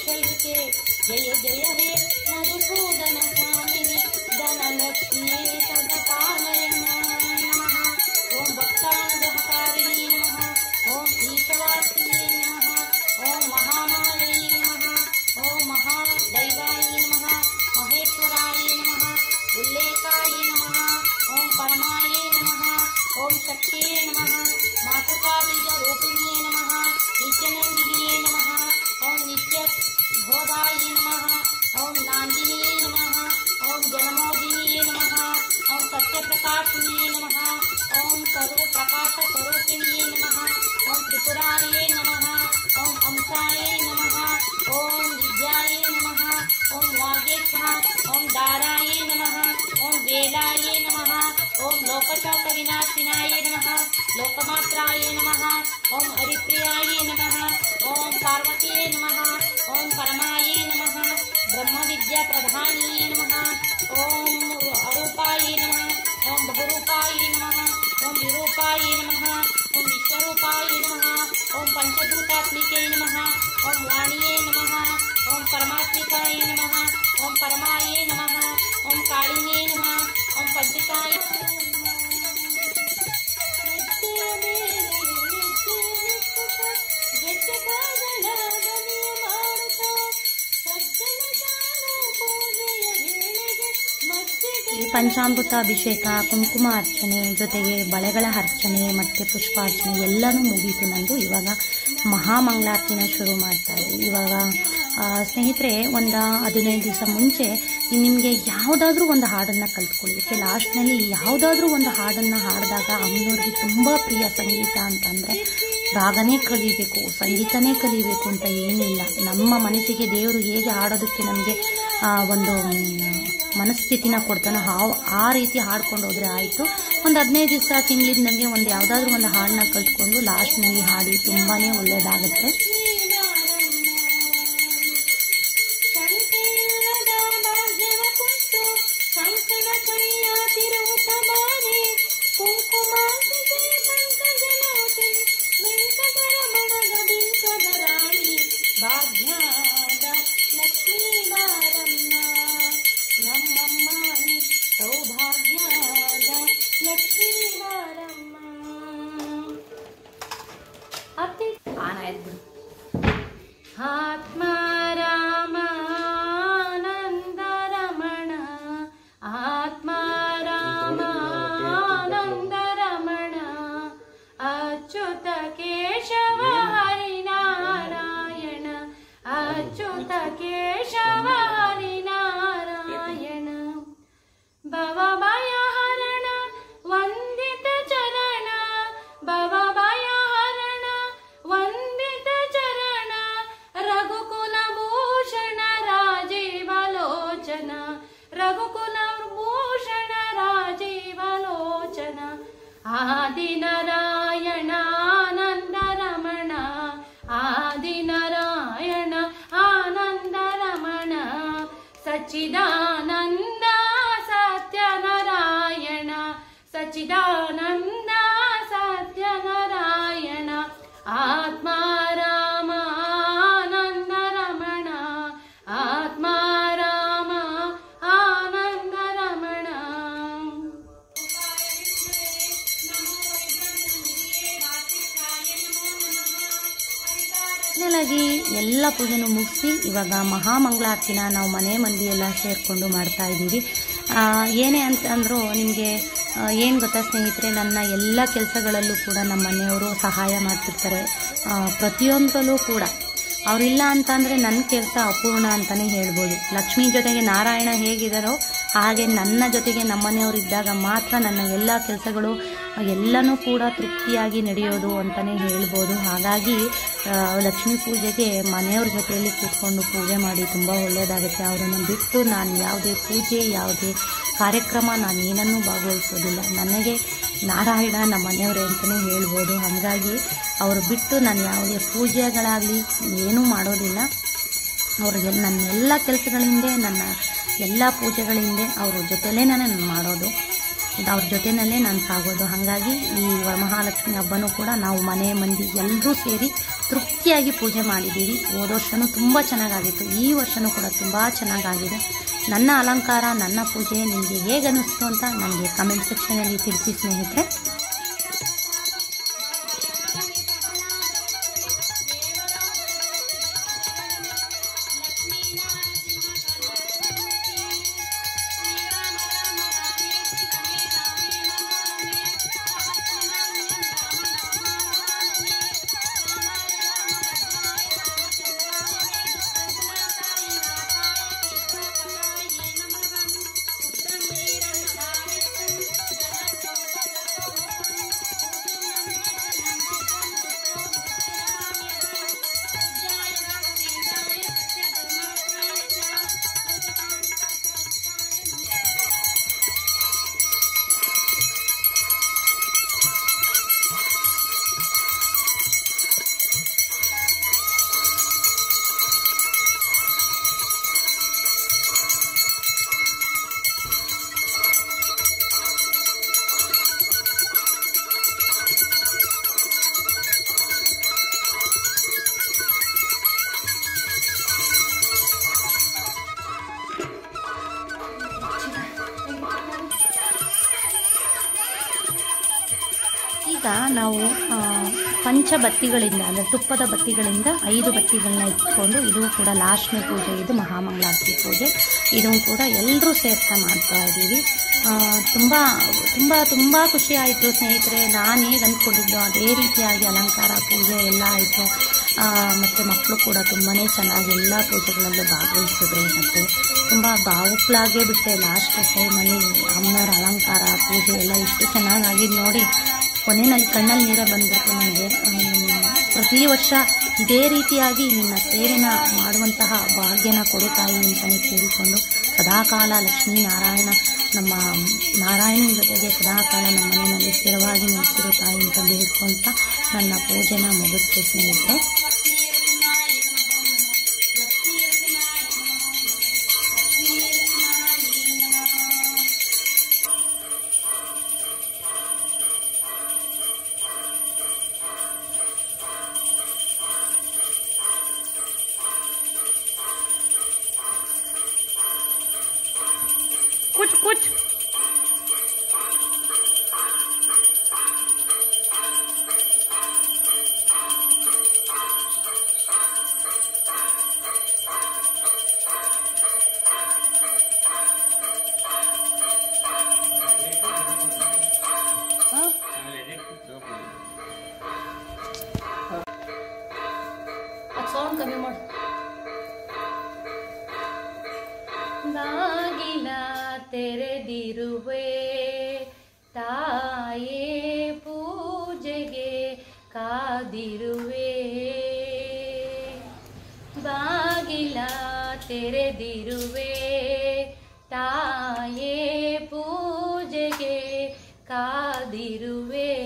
ಕೌಶಲ್ಯಕ್ಕೆ ಜಯ ಜಯ ಹೇ ಮಧುಸೂದನ ಸ್ವಾಮಿನಿ ಧನಲಕ್ಷ್ಮೀ ಸದಪಾಲಯ ನಮಃ ಓಂ ಭಕ್ತಾನುಗ್ರಹಕಾರಿಣಿ ನಮಃ ಓಂ ಈಶವಾಸಿನೇ ನಮಃ ಓಂ ಮಹಾಮಾಯೈ ನಮಃ ಓಂ ಮಹಾದೈವಾಯ ನಮಃ ಮಹೇಶ್ವರಾಯ ನಮಃ ಉಲ್ಲೇಖಾಯ ನಮಃ ಓಂ ಪರಮಾಯೇ ನಮಃ ಓಂ ಶಕ್ತಿಯೇ ನಮಃ ಮಾತೃಕಾಬೀಜ ರೂಪಿಣ್ಯೇ ನಮಃ ನಿತ್ಯನಂದಿನಿಯೇ ನಮಃ ಓಂ ನಿತ್ಯ ಬೋಧಾಯ ನಮಃ ಓಂ ನಾಂದಿನಿಯೇ ನಮಃ ಓಂ ಜನಮೋದಿನಿಯೇ ನಮಃ ಓಂ ಸತ್ಯಪ್ರಕಾಶಿನಿಯೇ ನಮಃ ಓಂ ಸರ್ವ ಪ್ರಕಾಶ ಸ್ವರೂಪಿಣಿಯೇ ನಮಃ ಓಂ ತ್ರಿಪುರಾರಿಯೇ ನಮಃ ಓಂ ಅಂಸಾಯೇ ನಮಃ ಓಂ ವಿದ್ಯಾಯೇ ನಮಃ ಓಂ ವಾಗೇಶ ಓಂ ದಾರಾಯೇ ನಮಃ ಓಂ ವೇದಾಯೇ ನಮಃ ಓಂ ಲೋಕಶೋಕ ವಿನಾಶಿನಾಯ ನಮಃ ಲೋಕಮಾತ್ರಾಯ ನಮಃ ಓಂ ಹರಿಪ್ರಿಯಾಯ ನಮಃ ಓಂ ಪಾರ್ವತಿಯೇ ನಮಃ ಓಂ ಪರಮಾಯೇ ನಮಃ ಬ್ರಹ್ಮವಿದ್ಯಾ ಪ್ರಧಾನಿಯೇ ನಮಃ ಓಂ ಅರೂಪಾಯ ನಮಃ ಓಂ ಬಹುರೂಪಾಯ ನಮಃ ಓಂ ವಿರೂಪಾಯ ನಮಃ ಓಂ ವಿಶ್ವರೂಪಾಯ ನಮಃ ಓಂ ಪಂಚಭೂತಾತ್ಮಿಕೇ ನಮಃ ಓಂ ವಾಣಿಯೇ ನಮಃ ಓಂ ಪರಮಾತ್ಮಿಕಾಯ ನಮಃ ಓಂ ಪರಮಾಯೇ ನಮಃ ಓಂ ಕಾಳಿನೇ ನಮಃ ಓಂ ಪಂಚಿಕಾಯ ಈ ಪಂಚಾಮೃತ ಅಭಿಷೇಕ ಕುಂಕುಮ ಅರ್ಚನೆ ಜೊತೆಗೆ ಬಳೆಗಳ ಅರ್ಚನೆ ಮತ್ತು ಪುಷ್ಪಾರ್ಚನೆ ಎಲ್ಲನೂ ಮುಗೀತು ನಂದು ಇವಾಗ ಮಹಾಮಂಗಳಾರತಿನ ಶುರು ಮಾಡ್ತಾ ಇದ್ದೀವಿ ಇವಾಗ ಆ, ಸ್ನೇಹಿತರೆ ಒಂದು ಹದಿನೈದು ದಿವಸ ಮುಂಚೆ ನಿಮಗೆ ಯಾವುದಾದ್ರೂ ಒಂದು ಹಾಡನ್ನು ಕಲ್ತ್ಕೊಳ್ಳಿ ಯಾಕೆ ಲಾಸ್ಟ್ನಲ್ಲಿ ಯಾವುದಾದ್ರೂ ಒಂದು ಹಾಡನ್ನು ಹಾಡಿದಾಗ ಅಮ್ಮನವ್ರಿಗೆ ತುಂಬ ಪ್ರಿಯ ಸಂಗೀತ ಅಂತಂದರೆ ರಾಗನೇ ಕಲಿಬೇಕು ಸಂಗೀತನೇ ಕಲಿಬೇಕು ಅಂತ ಏನಿಲ್ಲ ನಮ್ಮ ಮನಸ್ಸಿಗೆ ದೇವರು ಹೇಗೆ ಹಾಡೋದಕ್ಕೆ ನಮಗೆ ಒಂದು ಮ್, ಮನಸ್ಥಿತಿನ ಕೊಡ್ತಾನೋ ಆ ಆ ರೀತಿ ಹಾಡ್ಕೊಂಡು ಹೋದರೆ ಆಯಿತು ಒಂದು ಹದಿನೈದು ದಿವಸ ತಿಂಗಳಿಂದ ನನಗೆ ಒಂದು ಯಾವುದಾದ್ರೂ ಒಂದು ಹಾಡನ್ನ ಕಲ್ತ್ಕೊಂಡು ಲಾಸ್ಟ್ನಲ್ಲಿ ಹಾಡಿ ತುಂಬಾ ಒಳ್ಳೆಯದಾಗುತ್ತೆ ಭಾಗ್ಯದ ಲಕ್ಷ್ಮೀ ಬಾರಮ್ಮ ನಮ್ಮಮ್ಮ ಸೌಭಾಗ್ಯದ ಲಕ್ಷ್ಮೀ ಬಾರಮ್ಮ ಅತ್ತಿ ಆನ ಎದ್ಬಿಡು ಆತ್ಮ ರಾಮಾನಂದ ರಮಣ ಆತ್ಮ ರಾಮಾನಂದ ರಮಣ ಅಚ್ಯುತ ಕೇಶವ ಹರಿನಾರಾಯಣ ಅಚ್ಯುತ ಕೇಶವ ಹರಿನಾರಾಯಣ ಭವ ಭಯ ಹರಣ ವಂದಿತ ಚರಣ ಭವ ಭಯ ಹರಣ ವಂದಿತ ಚರಣ ರಘುಕುಲ ಭೂಷಣ ರಾಜೀವಲೋಚನ ರಘುಕುಲ ಭೂಷಣ ರಾಜೀವಲೋಚನ ಆದಿನಾರಾಯಣ ಆನಂದ ರಮಣ ಆದಿನಾರಾಯಣ ಆನಂದ ರಮಣ ಸಚ್ಚಿದಾನಂದ ಸತ್ಯನಾರಾಯಣ ಸಚ್ಚಿದಾನಂದ ಸತ್ಯನಾರಾಯಣ ಆತ್ಮ ರಾಮ ಆನಂದ ರಮಣ ಆತ್ಮ ರಾಮ ಆನಂದ ರಮಣ ಫೈನಲಾಗಿ ಎಲ್ಲ ಪೂಜೆನೂ ಮುಗಿಸಿ ಇವಾಗ ಮಹಾಮಂಗಳಾರತಿನ ನಾವು ಮನೆ ಮಂದಿ ಎಲ್ಲ ಸೇರಿಕೊಂಡು ಮಾಡ್ತಾ ಇದ್ದೀವಿ ಆ, ಏನೇ ಅಂತ ಅಂದರೂ ನಿಮಗೆ ಏನು ಗೊತ್ತಾ ಸ್ನೇಹಿತರೆ ನನ್ನ ಎಲ್ಲ ಕೆಲಸಗಳಲ್ಲೂ ಕೂಡ ನಮ್ಮ ಮನೆಯವರು ಸಹಾಯ ಮಾಡ್ತಿರ್ತಾರೆ ಆ, ಪ್ರತಿಯೊಂದರಲ್ಲೂ ಕೂಡ ಅವರಿಲ್ಲ ಅಂತ ಅಂದರೆ ನನ್ನ ಕೆಲಸ ಅಪೂರ್ಣ ಅಂತಲೇ ಹೇಳ್ಬೋದು ಲಕ್ಷ್ಮಿ ಜೊತೆಗೆ ನಾರಾಯಣ ಹೇಗಿದ್ದಾರೋ ಹಾಗೆ ನನ್ನ ಜೊತೆಗೆ ನಮ್ಮನೆಯವರು ಇದ್ದಾಗ ಮಾತ್ರ ನನ್ನ ಎಲ್ಲ ಕೆಲಸಗಳು ಎಲ್ಲನೂ ಕೂಡ ತೃಪ್ತಿಯಾಗಿ ನಡೆಯೋದು ಅಂತಲೇ ಹೇಳ್ಬೋದು ಹಾಗಾಗಿ ಆ, ಲಕ್ಷ್ಮೀ ಪೂಜೆಗೆ ಮನೆಯವ್ರ ಜೊತೆಯಲ್ಲಿ ಕೂತ್ಕೊಂಡು ಪೂಜೆ ಮಾಡಿ ತುಂಬ ಒಳ್ಳೆಯದಾಗುತ್ತೆ ಅವರನ್ನು ಬಿಟ್ಟು ನಾನು ಯಾವುದೇ ಪೂಜೆ ಯಾವುದೇ ಕಾರ್ಯಕ್ರಮ ನಾನು ಏನನ್ನೂ ಭಾಗವಹಿಸೋದಿಲ್ಲ ನನಗೆ ನಾರಾಯಣ ನಮ್ಮ ಮನೆಯವರೇ ಅಂತಲೇ ಹೇಳ್ಬೋದು ಹಾಗಾಗಿ ಅವರು ಬಿಟ್ಟು ನಾನು ಯಾವುದೇ ಪೂಜೆಗಳಾಗಲಿ ಏನೂ ಮಾಡೋದಿಲ್ಲ ಅವ್ರಿಗೆ ನನ್ನ ಎಲ್ಲ ಕೆಲಸಗಳ ಹಿಂದೆ ನನ್ನ ಎಲ್ಲ ಪೂಜೆಗಳ ಹಿಂದೆ ಅವ್ರ ಜೊತೆಲೇ ನಾನು ಮಾಡೋದು ಅವ್ರ ಜೊತೆಯಲ್ಲೇ ನಾನು ಸಾಗೋದು ಹಾಗಾಗಿ ಈ ವರಮಹಾಲಕ್ಷ್ಮಿ ಹಬ್ಬನೂ ಕೂಡ ನಾವು ಮನೆ ಮಂದಿ ಎಲ್ಲರೂ ಸೇರಿ ತೃಪ್ತಿಯಾಗಿ ಪೂಜೆ ಮಾಡಿದ್ದೀವಿ ಹೋದ ವರ್ಷನೂ ತುಂಬ ಚೆನ್ನಾಗಾಗಿತ್ತು ಈ ವರ್ಷನೂ ಕೂಡ ತುಂಬ ಚೆನ್ನಾಗಾಗಿದೆ ನನ್ನ ಅಲಂಕಾರ ನನ್ನ ಪೂಜೆ ನಿಮಗೆ ಹೇಗೆ ಅನ್ನಿಸ್ತು ಅಂತ ನನಗೆ ಕಮೆಂಟ್ ಸೆಕ್ಷನಲ್ಲಿ ತಿಳಿಸಿ ಸ್ನೇಹಿತರೆ ಈಗ ನಾವು ಆ, ಪಂಚ ಬತ್ತಿಗಳಿಂದ ಅಂದರೆ ತುಪ್ಪದ ಬತ್ತಿಗಳಿಂದ ಐದು ಬತ್ತಿಗಳನ್ನ ಇಟ್ಕೊಂಡು ಇದು ಕೂಡ ಲಾಸ್ಟ್ನೇ ಪೂಜೆ ಇದು ಮಹಾಮಂಗಳಾರತಿ ಪೂಜೆ ಇದು ಕೂಡ ಎಲ್ಲರೂ ಸೇರ್ತಾ ಮಾಡ್ತಾ ಇದ್ದೀವಿ ತುಂಬ ತುಂಬ ತುಂಬ ಖುಷಿ ಆಯಿತು ಸ್ನೇಹಿತರೆ ನಾನು ಹೇಗೆ ಅಂದ್ಕೊಂಡಿದ್ದು ಅದೇ ರೀತಿಯಾಗಿ ಅಲಂಕಾರ ಪೂಜೆ ಎಲ್ಲ ಆಯಿತು ಮತ್ತು ಮಕ್ಕಳು ಕೂಡ ತುಂಬಾ ಚೆನ್ನಾಗಿ ಎಲ್ಲ ಪೂಜೆಗಳಲ್ಲೂ ಭಾಗವಹಿಸಿದ್ರು ಮತ್ತು ತುಂಬ ಭಾವುಕಲಾಗೇ ಬಿಟ್ಟೆ ಲಾಸ್ಟ್ ಟೈಮಲ್ಲಿ ಅಮ್ಮನವರ ಅಲಂಕಾರ ಪೂಜೆ ಎಲ್ಲ ಇಷ್ಟು ಚೆನ್ನಾಗಾಗಿದ್ದು ನೋಡಿ ಕೊನೆಯಲ್ಲಿ ಕಣ್ಣಲ್ಲಿ ನೀರೇ ಬಂದ್ಬಿಟ್ಟು ನನಗೆ ಹ್ಮ್, ಪ್ರತಿ ವರ್ಷ ಇದೇ ರೀತಿಯಾಗಿ ನಿನ್ನ ಸೇವೆನ ಮಾಡುವಂತಹ ಭಾಗ್ಯನ ಕೊಡು ತಾಯಿ ಅಂತಲೇ ಕೇಳಿಕೊಂಡು ಸದಾಕಾಲ ಲಕ್ಷ್ಮೀ ನಾರಾಯಣ ನಮ್ಮ ನಾರಾಯಣನ ಜೊತೆಗೆ ಸದಾಕಾಲ ನಮ್ಮ ಮನೆಯಲ್ಲಿ ಸ್ಥಿರವಾಗಿ ನಿಂತಿರೋ ತಾಯಿ ಅಂತ ಬೇಡ್ಕೊಂತ ನನ್ನ ಪೂಜೆನ ಮುಗಿಸ್ತೆ ಸ್ನೇಹಿತರೆ कुछ कुछ ಸೌಂಡ್ ಕಮ್ಮಿ ಮಾಡಿ ಬಾಗಿಲ ತೆರೆದಿರುವೆ ತಾಯೇ ಪೂಜೆಗೆ ಕಾದಿರುವೆ ಬಾಗಿಲ ತೆರೆದಿರುವೆ ತಾಯೇ ಪೂಜೆಗೆ ಕಾದಿರುವೆ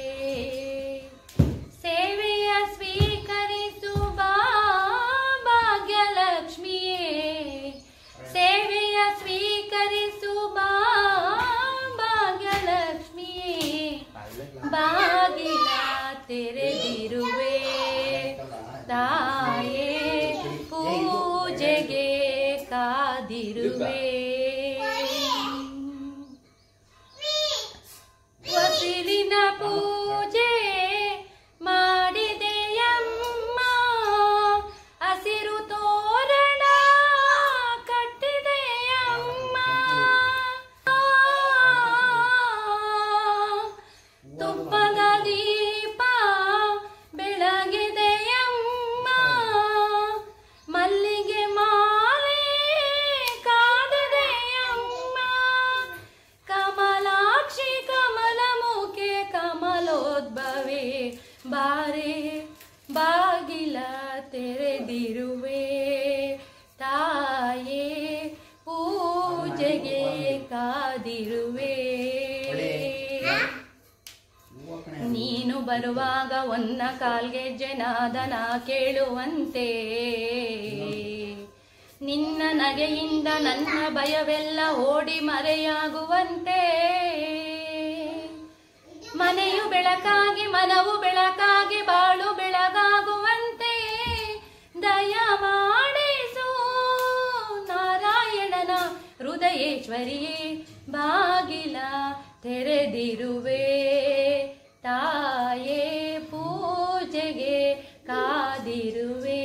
ಸೇವೆಯ ಸ್ವೀಕರಿಸು ಬಾ ಭಾಗ್ಯಲಕ್ಷ್ಮಿಯೇ ಸೇವೆಯ ಸ್ವೀಕರಿಸು ಬಾ ಭಾಗ್ಯಲಕ್ಷ್ಮಿಯೇ ಬಾಗಿಲ ತೆರೆದಿರುವೆ ತಾಯೇ ಪೂಜೆಗೆ ಕಾದಿರುವೆ ವಸಿಲಿನ ಪೂಜೆ ಮಾಡಿದೆಯಮ್ಮ ಹಸಿರು ತೋರಣ ಕಟ್ಟಿದೆಯಮ್ಮ ತುಪ್ಪದ ದೀಪ ಬೆಳಗಿದೆಯಮ್ಮ ಮಲ್ಲಿಗೆ ಮಾಲೆ ಕಾದಿದೆಯಮ್ಮ ಕಮಲಾಕ್ಷಿ ಕಮಲ ಮುಖೆ ಕಮಲೋದ್ಭವೆ ಬಾರೆ ಬಾಗಿಲ ತೆರೆದಿರುವೆ ತಾಯೇ ಪೂಜೆಗೆ ಕಾದಿರುವೆ ನೀನು ಬರುವಾಗ ಒನ್ನ ಕಾಲ್ಗೆ ಜನಾದನ ಕೇಳುವಂತೆ ನಿನ್ನ ನಗೆಯಿಂದ ನನ್ನ ಭಯವೆಲ್ಲ ಓಡಿ ಮರೆಯಾಗುವಂತೆ ಮನೆಯು ಬೆಳಕಾಗಿ ಮನವು ಬೆಳಕಾಗಿ ಬಾಳು ಬೆಳಗಾಗುವಂತೆ ದಯ ಮಾಡಿಸು ನಾರಾಯಣನ ಹೃದಯೇಶ್ವರಿಯೇ ಬಾಗಿಲ ತೆರೆದಿರುವೆ ತಾಯೇ ಪೂಜೆಗೆ ಕಾದಿರುವೆ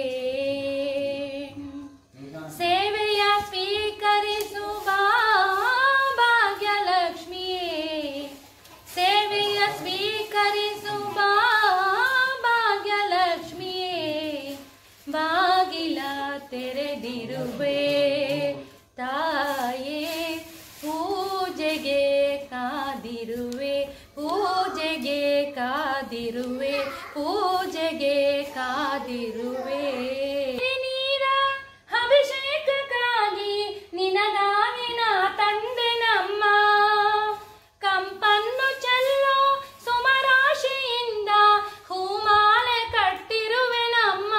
ಸೇವೆಯ ಸ್ವೀಕರಿಸುವ ಭಾಗ್ಯಲಕ್ಷ್ಮಿಯೇ ಸೇವೆಯ ಸ್ವೀಕರಿಸುವ ಭಾಗ್ಯಲಕ್ಷ್ಮಿಯೇ ಬಾಗಿಲ ತೆರೆದಿರುವೆ ತಾಯೇ ಪೂಜೆಗೆ ಕಾದಿರುವೆ ಪೂಜೆಗೆ ಕಾದಿರುವೆ ಪೂಜೆಗೆ ಕಾದಿರುವೆ ನೀರ ಅಭಿಷೇಕಕ್ಕಾಗಿ ನಿನಗಾಗಿ ನಾ ತಂದೆ ನಮ್ಮ ಕಂಪನ್ನು ಚೆಲ್ಲೋ ಸುಮರಾಶಿಯಿಂದ ಹೂಮಾಲೆ ಕಟ್ಟಿರುವೆ ನಮ್ಮ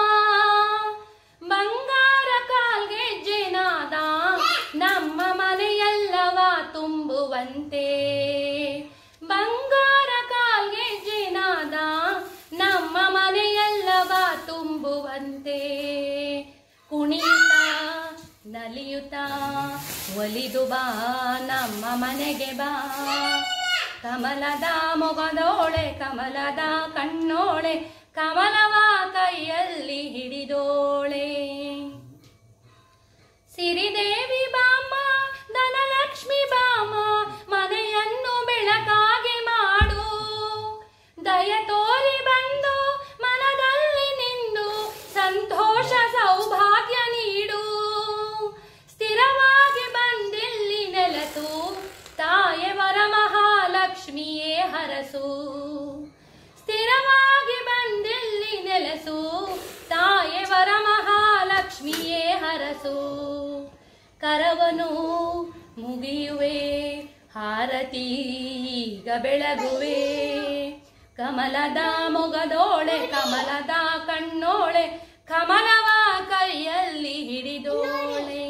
ಬಂಗಾರ ಕಾಲ್ಗೆಜ್ಜೆನಾದ ನಮ್ಮ ಮನೆಯಲ್ಲವ ತುಂಬುವಂತೆ ಬಂಗಾರ ಕಾಲ್ಗೆಜ್ಜೆನಾದ ನಮ್ಮ ಮನೆಯಲ್ಲವ ತುಂಬುವಂತೆ ಕುಣಿತ ನಲಿಯುತ್ತ ಒಲಿದು ಬಾ ನಮ್ಮ ಮನೆಗೆ ಬಾ ಕಮಲದ ಮೊಗದೋಳೆ ಕಮಲದ ಕಣ್ಣೋಳೆ ಕಮಲವ ಕೈಯಲ್ಲಿ ಹಿಡಿದೋಳೆ ಸಿರಿದೇವಿ ಬಾಮ ಧನಲಕ್ಷ್ಮಿ ಬಾಮ ಮನೆಯನ್ನು ಬೆಳಕಾಗಿ ಮಾಡು ದಯ ತೋರಿ ಬಂದು ಮನದಲ್ಲಿ ನಿಂದು ಸಂತೋಷ ಸೌಭಾಗ್ಯ ನೀಡು ಸ್ಥಿರವಾಗಿ ಬಂದಿಲ್ಲಿ ನೆಲೆಸು ತಾಯೆ ವರ ಮಹಾಲಕ್ಷ್ಮಿಯೇ ಹರಸು ಸ್ಥಿರವಾಗಿ ಬಂದಿಲ್ಲಿ ನೆಲೆಸು ತಾಯೆ ವರ ಮಹಾಲಕ್ಷ್ಮಿಯೇ ಹರಸು ಕರವನು ಮುಗಿಯುವೆ ಹಾರತಿ ಈಗ ಬೆಳಗುವೆ ಕಮಲದ ಮೊಗದೋಳೆ ಕಮಲದ ಕಣ್ಣೋಳೆ ಕಮಲವ ಕೈಯಲ್ಲಿ ಹಿಡಿದೋಳೆ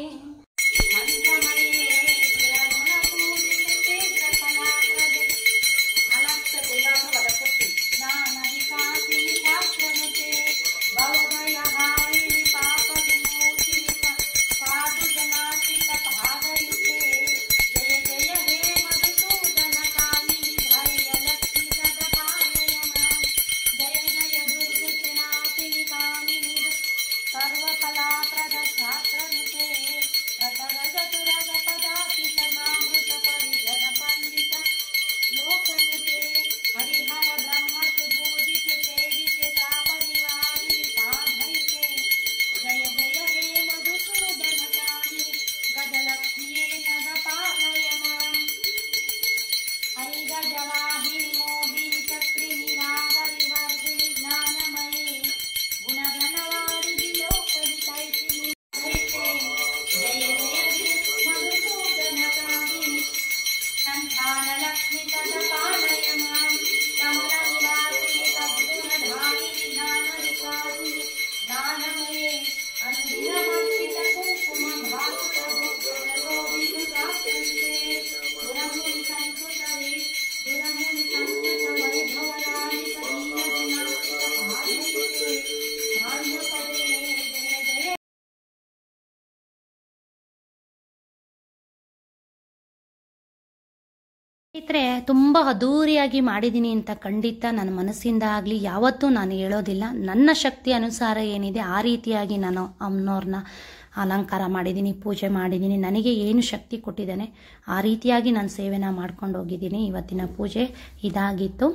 ಸರ್ವಕಲಾಪ್ರದ ಛಾತ್ರನುತೆ ರಟರಜ ತುರಗ ಪದಾಪಿತ ಮಾಮೃತ ಪರಿಜನ ಪಂಡಿತ ಲೋಕನುತೆ ಹರಿಹರ ಬ್ರಹ್ಮಕ್ಕೆ ಪೂಜಿಕೆ ಸೇವಿಕೆ ತಾಪರಿವಾರಿ ಸಾಧೈತೆ ಜಯ ಜಯ ಹೇ ಮಧುಸೂದನ ಕಾಮಿ ಗಜಲಕ್ಷ್ಮಿಯೇ ಸದ ಪಾಲಯ ಮಾಂ ಐಗಜವಾಹಿನಿ ಮೋಹಿನಿ ಚಕ್ರಿ ನಿರಾಗ ವಿವರ್ಧಿನಿ ಜ್ಞಾನಮಯೇ ಗುಣಗಣವಾರಿಧಿ ಲೋಕದಿ ಕೈಪಿನಿ ಜಯ ಜಯ ಮಧುಸೂದನ ಕಾಮಿನಿ ಸಂತಾನ ಲಕ್ಷ್ಮಿ ತದ ಪಾಲಯ ಮಾಂ ಕಮಲ ನಿವಾಸಿನಿ ಸದ್ಗುಣಧಾರಿಣಿ ಜ್ಞಾನ ವಿಕಾಸಿನಿ ಜ್ಞಾನಮಯೇ ಅಂದಿರಮರ್ಪಿತ ಕುಂಕುಮ ಭಾಸುರ ಭೋಜನ ಗೋವಿಂದ ಪ್ರಾಪ್ಯಂತೆ ಗುರಮುನಿ ಸಂಸ್ಕೃತವೇ ಗುರಮುನಿ ಸಂಸ್ಕೃತ ವೈಭವರಾಣಿಕ ದೀನಜನಾರ್ಪಿತ ಭಾರತೆ ಭಾಗ್ಯಪದೇ ಜಯ ಜಯ ಸ್ನೇಹಿತರೆ ತುಂಬ ಅದ್ಧೂರಿಯಾಗಿ ಮಾಡಿದ್ದೀನಿ ಅಂತ ಖಂಡಿತ ನನ್ನ ಮನಸ್ಸಿಂದ ಆಗಲಿ ಯಾವತ್ತೂ ನಾನು ಹೇಳೋದಿಲ್ಲ ನನ್ನ ಶಕ್ತಿ ಅನುಸಾರ ಏನಿದೆ ಆ ರೀತಿಯಾಗಿ ನಾನು ಅಮ್ಮನವ್ರನ್ನ ಅಲಂಕಾರ ಮಾಡಿದ್ದೀನಿ ಪೂಜೆ ಮಾಡಿದ್ದೀನಿ ನನಗೆ ಏನು ಶಕ್ತಿ ಕೊಟ್ಟಿದ್ದಾನೆ ಆ ರೀತಿಯಾಗಿ ನಾನು ಸೇವೆನ ಮಾಡ್ಕೊಂಡು ಹೋಗಿದ್ದೀನಿ ಇವತ್ತಿನ ಪೂಜೆ ಇದಾಗಿತ್ತು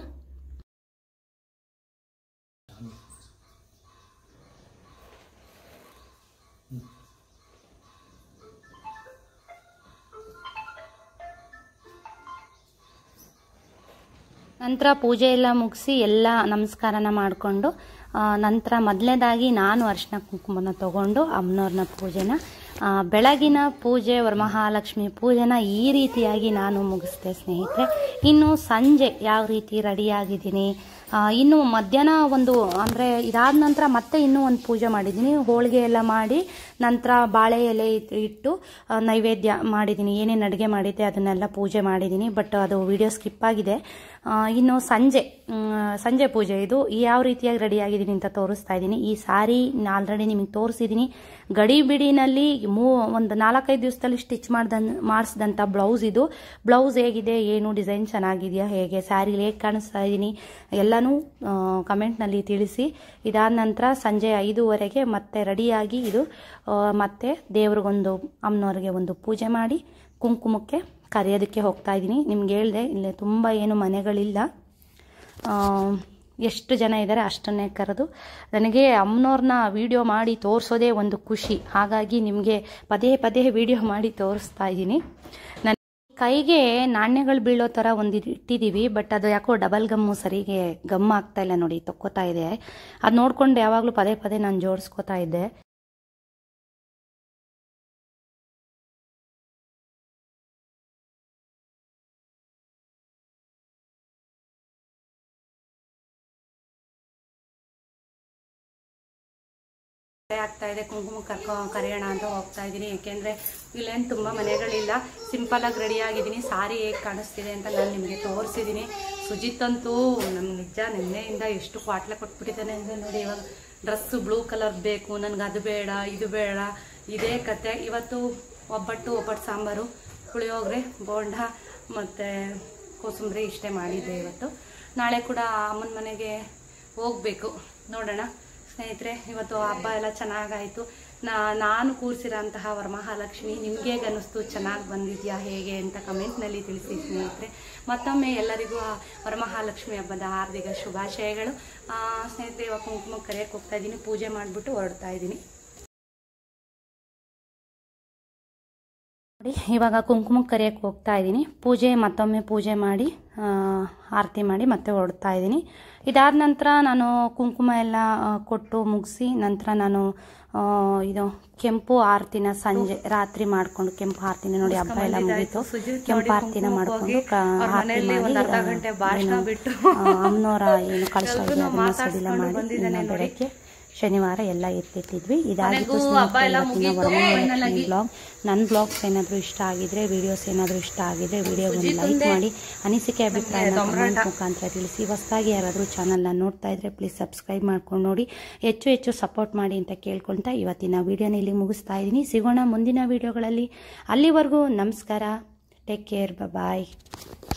ನಂತರ ಪೂಜೆ ಎಲ್ಲ ಮುಗಿಸಿ ಎಲ್ಲ ನಮಸ್ಕಾರನ ಮಾಡಿಕೊಂಡು ನಂತರ ಮೊದಲನೇದಾಗಿ ನಾನು ಅರಿಶಿನ ಕುಂಕುಮನ ತಗೊಂಡು ಅಮ್ಮನವ್ರನ್ನ ಪೂಜೆನ ಆ, ಬೆಳಗಿನ ಪೂಜೆ ವರಮಹಾಲಕ್ಷ್ಮಿ ಪೂಜೆನ ಈ ರೀತಿಯಾಗಿ ನಾನು ಮುಗಿಸ್ದೆ ಸ್ನೇಹಿತರೆ ಇನ್ನು ಸಂಜೆ ಯಾವ ರೀತಿ ರೆಡಿಯಾಗಿದ್ದೀನಿ ಇನ್ನು ಮಧ್ಯಾಹ್ನ ಒಂದು ಅಂದರೆ ಇದಾದ ನಂತರ ಮತ್ತೆ ಇನ್ನೂ ಒಂದು ಪೂಜೆ ಮಾಡಿದ್ದೀನಿ ಹೋಳಿಗೆ ಎಲ್ಲ ಮಾಡಿ ನಂತರ ಬಾಳೆ ಎಲೆ ಇಟ್- ಇಟ್ಟು ಆ, ನೈವೇದ್ಯ ಮಾಡಿದ್ದೀನಿ ಏನೇನು ಅಡುಗೆ ಮಾಡಿದ್ದೆ ಅದನ್ನೆಲ್ಲ ಪೂಜೆ ಮಾಡಿದ್ದೀನಿ ಬಟ್ ಅದು ವಿಡಿಯೋ ಸ್ಕಿಪ್ ಆಗಿದೆ ಆ, ಇನ್ನು ಸಂಜೆ ಮ್, ಸಂಜೆ ಪೂಜೆ ಇದು ಯಾವ ರೀತಿಯಾಗಿ ರೆಡಿ ಆಗಿದ್ದೀನಿ ಅಂತ ತೋರಿಸ್ತಾ ಇದ್ದೀನಿ ಈ ಸಾರಿ ಆಲ್ರೆಡಿ ನಿಮಗೆ ತೋರಿಸಿದ್ದೀನಿ ಗಡಿ ಬಿಡಿನಲ್ಲಿ ಮೂ ಒಂದು ನಾಲ್ಕೈದು ದಿವಸದಲ್ಲಿ ಸ್ಟಿಚ್ ಮಾಡ್ದನ್ ಮಾಡಿಸಿದಂಥ ಬ್ಲೌಸ್ ಇದು ಬ್ಲೌಸ್ ಹೇಗಿದೆ ಏನು ಡಿಸೈನ್ ಚೆನ್ನಾಗಿದೆಯಾ ಹೇಗೆ ಸ್ಯಾರಿಲಿ ಹೇಗೆ ಕಾಣಿಸ್ತಾ ಇದ್ದೀನಿ ಎಲ್ಲನೂ ಕಮೆಂಟ್ನಲ್ಲಿ ತಿಳಿಸಿ ಇದಾದ ನಂತರ ಸಂಜೆ ಐದೂವರೆಗೆ ಮತ್ತೆ ರೆಡಿಯಾಗಿ ಇದು ಆ, ಮತ್ತೆ ದೇವ್ರಿಗೊಂದು ಅಮ್ಮನವ್ರಿಗೆ ಒಂದು ಪೂಜೆ ಮಾಡಿ ಕುಂಕುಮಕ್ಕೆ ಕರೆಯೋದಕ್ಕೆ ಹೋಗ್ತಾ ಇದ್ದೀನಿ ನಿಮ್ಗೆ ಹೇಳಿದೆ ಇಲ್ಲಿ ತುಂಬ ಏನು ಮನೆಗಳಿಲ್ಲ ಆ, ಎಷ್ಟು ಜನ ಇದ್ದಾರೆ ಅಷ್ಟನ್ನೇ ಕರೆದು ನನಗೆ ಅಮ್ಮನವ್ರನ್ನ ವಿಡಿಯೋ ಮಾಡಿ ತೋರಿಸೋದೇ ಒಂದು ಖುಷಿ ಹಾಗಾಗಿ ನಿಮಗೆ ಪದೇ ಪದೇ ವಿಡಿಯೋ ಮಾಡಿ ತೋರಿಸ್ತಾ ಇದ್ದೀನಿ ನನ್ನ ಕೈಗೆ ನಾಣ್ಯಗಳು ಬೀಳೋ ಥರ ಒಂದು ಇದ್ ಇಟ್ಟಿದ್ದೀವಿ ಬಟ್ ಅದು ಯಾಕೋ ಡಬಲ್ ಗಮ್ಮು ಸರಿಗೆ ಗಮ್ ಆಗ್ತಾ ಇಲ್ಲ ನೋಡಿ ತೊಕ್ಕೋತಾ ಇದೆ ಅದು ನೋಡ್ಕೊಂಡು ಯಾವಾಗಲೂ ಪದೇ ಪದೇ ನಾನು ಜೋಡಿಸ್ಕೋತಾ ಇದ್ದೆ ಆಗ್ತಾ ಇದೆ ಕುಂಕುಮ ಕರ್ಕೊ ಕರೆಯೋಣ ಅಂತ ಹೋಗ್ತಾ ಇದ್ದೀನಿ ಯಾಕೆಂದ್ರೆ ಇಲ್ಲೇನು ತುಂಬ ಮನೆಗಳಿಲ್ಲ ಸಿಂಪಲ್ ಆಗಿ ರೆಡಿ ಆಗಿದ್ದೀನಿ ಸಾರಿ ಹೇಗೆ ಕಾಣಿಸ್ತಿದೆ ಅಂತ ನಾನು ನಿಮಗೆ ತೋರಿಸಿದ್ದೀನಿ ಸುಜಿತ್ ಅಂತೂ ನಮ್ಗೆ ನಿಜ ನಿನ್ನೆಯಿಂದ ಎಷ್ಟು ಕ್ವಾಟ್ಲೆ ಕೊಟ್ಬಿಟ್ಟಿದ್ದಾನೆ ಅಂದರೆ ನೋಡಿ ಇವಾಗ ಡ್ರೆಸ್ಸು ಬ್ಲೂ ಕಲರ್ ಬೇಕು ನನಗೆ ಅದು ಬೇಡ ಇದು ಬೇಡ ಇದೇ ಕತೆ ಇವತ್ತು ಒಬ್ಬಟ್ಟು ಒಬ್ಬಟ್ಟು ಸಾಂಬಾರು ಪುಳಿಯೋಗರೆ ಬೋಂಡ ಮತ್ತು ಕೋಸಂಬರಿ ಇಷ್ಟೇ ಮಾಡಿದ್ದೆ ಇವತ್ತು ನಾಳೆ ಕೂಡ ಅಮ್ಮನ ಮನೆಗೆ ಹೋಗಬೇಕು ನೋಡೋಣ ಸ್ನೇಹಿತರೆ ಇವತ್ತು ಹಬ್ಬ ಎಲ್ಲ ಚೆನ್ನಾಗಾಯಿತು ನಾ ನಾನು ಕೂರಿಸಿರೋಂತಹ ವರಮಹಾಲಕ್ಷ್ಮಿ ನಿಮ್ಗೆ ಹೇಗೆ ಅನ್ನಿಸ್ತು ಚೆನ್ನಾಗಿ ಬಂದಿದೆಯಾ ಹೇಗೆ ಅಂತ ಕಮೆಂಟ್ನಲ್ಲಿ ತಿಳಿಸಿ ಸ್ನೇಹಿತರೆ ಮತ್ತೊಮ್ಮೆ ಎಲ್ಲರಿಗೂ ಆ ವರಮಹಾಲಕ್ಷ್ಮಿ ಹಬ್ಬದ ಹಾರ್ದಿಕ ಶುಭಾಶಯಗಳು ಆ, ಸ್ನೇಹಿತರೆ ಇವಾಗ ಕುಂಕುಮ ಕರೆಯೋಕ್ಕೆ ಹೋಗ್ತಾ ಇದ್ದೀನಿ ಪೂಜೆ ಮಾಡಿಬಿಟ್ಟು ಹೊರಡ್ತಾ ಇದ್ದೀನಿ ನೋಡಿ ಇವಾಗ ಕುಂಕುಮಕ್ಕೆ ಕರಿಯಕ್ಕೆ ಹೋಗ್ತಾ ಇದ್ದೀನಿ ಪೂಜೆ ಮತ್ತೊಮ್ಮೆ ಪೂಜೆ ಮಾಡಿ ಆ, ಆರತಿ ಮಾಡಿ ಮತ್ತೆ ಹೊರಡ್ತಾ ಇದ್ದೀನಿ ಇದಾದ ನಂತರ ನಾನು ಕುಂಕುಮ ಎಲ್ಲ ಆ, ಕೊಟ್ಟು ಮುಗಿಸಿ ನಂತರ ನಾನು ಆ, ಇದು ಕೆಂಪು ಆರತಿನ ಸಂಜೆ ರಾತ್ರಿ ಮಾಡ್ಕೊಂಡು ಕೆಂಪು ಆರತಿನ ನೋಡಿ ಹಬ್ಬ ಎಲ್ಲ ಮುಗೀತು ಕೆಂಪು ಆರತಿನ ಮಾಡ್ಕೊಂಡು ಕ- ಆರತಿ ಮಾಡಿ ಆ, ಏನು, ಆ, ಅಮ್ಮನವರ ಏನು ಕಳಶ ಇದೆ ಅದನ್ನ ಸಡಿಲ ಮಾಡಿ ಇನ್ನು ಬೆಳಗ್ಗೆ ಶನಿವಾರ ಎಲ್ಲ ಎತ್ತಿಟ್ಟಿದ್ವಿ ಇದಾಗಿತ್ತು ಬ್ಲಾಗ್ ನನ್ನ ಬ್ಲಾಗ್ಸ್ ಏನಾದರೂ ಇಷ್ಟ ಆಗಿದ್ರೆ ವಿಡಿಯೋಸ್ ಏನಾದರೂ ಇಷ್ಟ ಆಗಿದ್ರೆ ವಿಡಿಯೋಗೊಂದು ಲೈಕ್ ಮಾಡಿ ಅನಿಸಿಕೆ ಅಭಿಪ್ರಾಯನ ಕಮೆಂಟ್ ಮುಖಾಂತರ ತಿಳಿಸಿ ಹೊಸದಾಗಿ ಯಾರಾದರೂ ಚಾನಲ್ನ ನೋಡ್ತಾ ಇದ್ರೆ ಪ್ಲೀಸ್ ಸಬ್ಸ್ಕ್ರೈಬ್ ಮಾಡ್ಕೊಂಡು ನೋಡಿ ಹೆಚ್ಚು ಹೆಚ್ಚು ಸಪೋರ್ಟ್ ಮಾಡಿ ಅಂತ ಕೇಳ್ಕೊಳ್ತಾ ಇವತ್ತಿನ ವಿಡಿಯೋನ ಇಲ್ಲಿ ಮುಗಿಸ್ತಾ ಇದ್ದೀನಿ ಸಿಗೋಣ ಮುಂದಿನ ವಿಡಿಯೋಗಳಲ್ಲಿ ಅಲ್ಲಿವರೆಗೂ ನಮಸ್ಕಾರ ಟೇಕ್ ಕೇರ್ ಬಾಯ್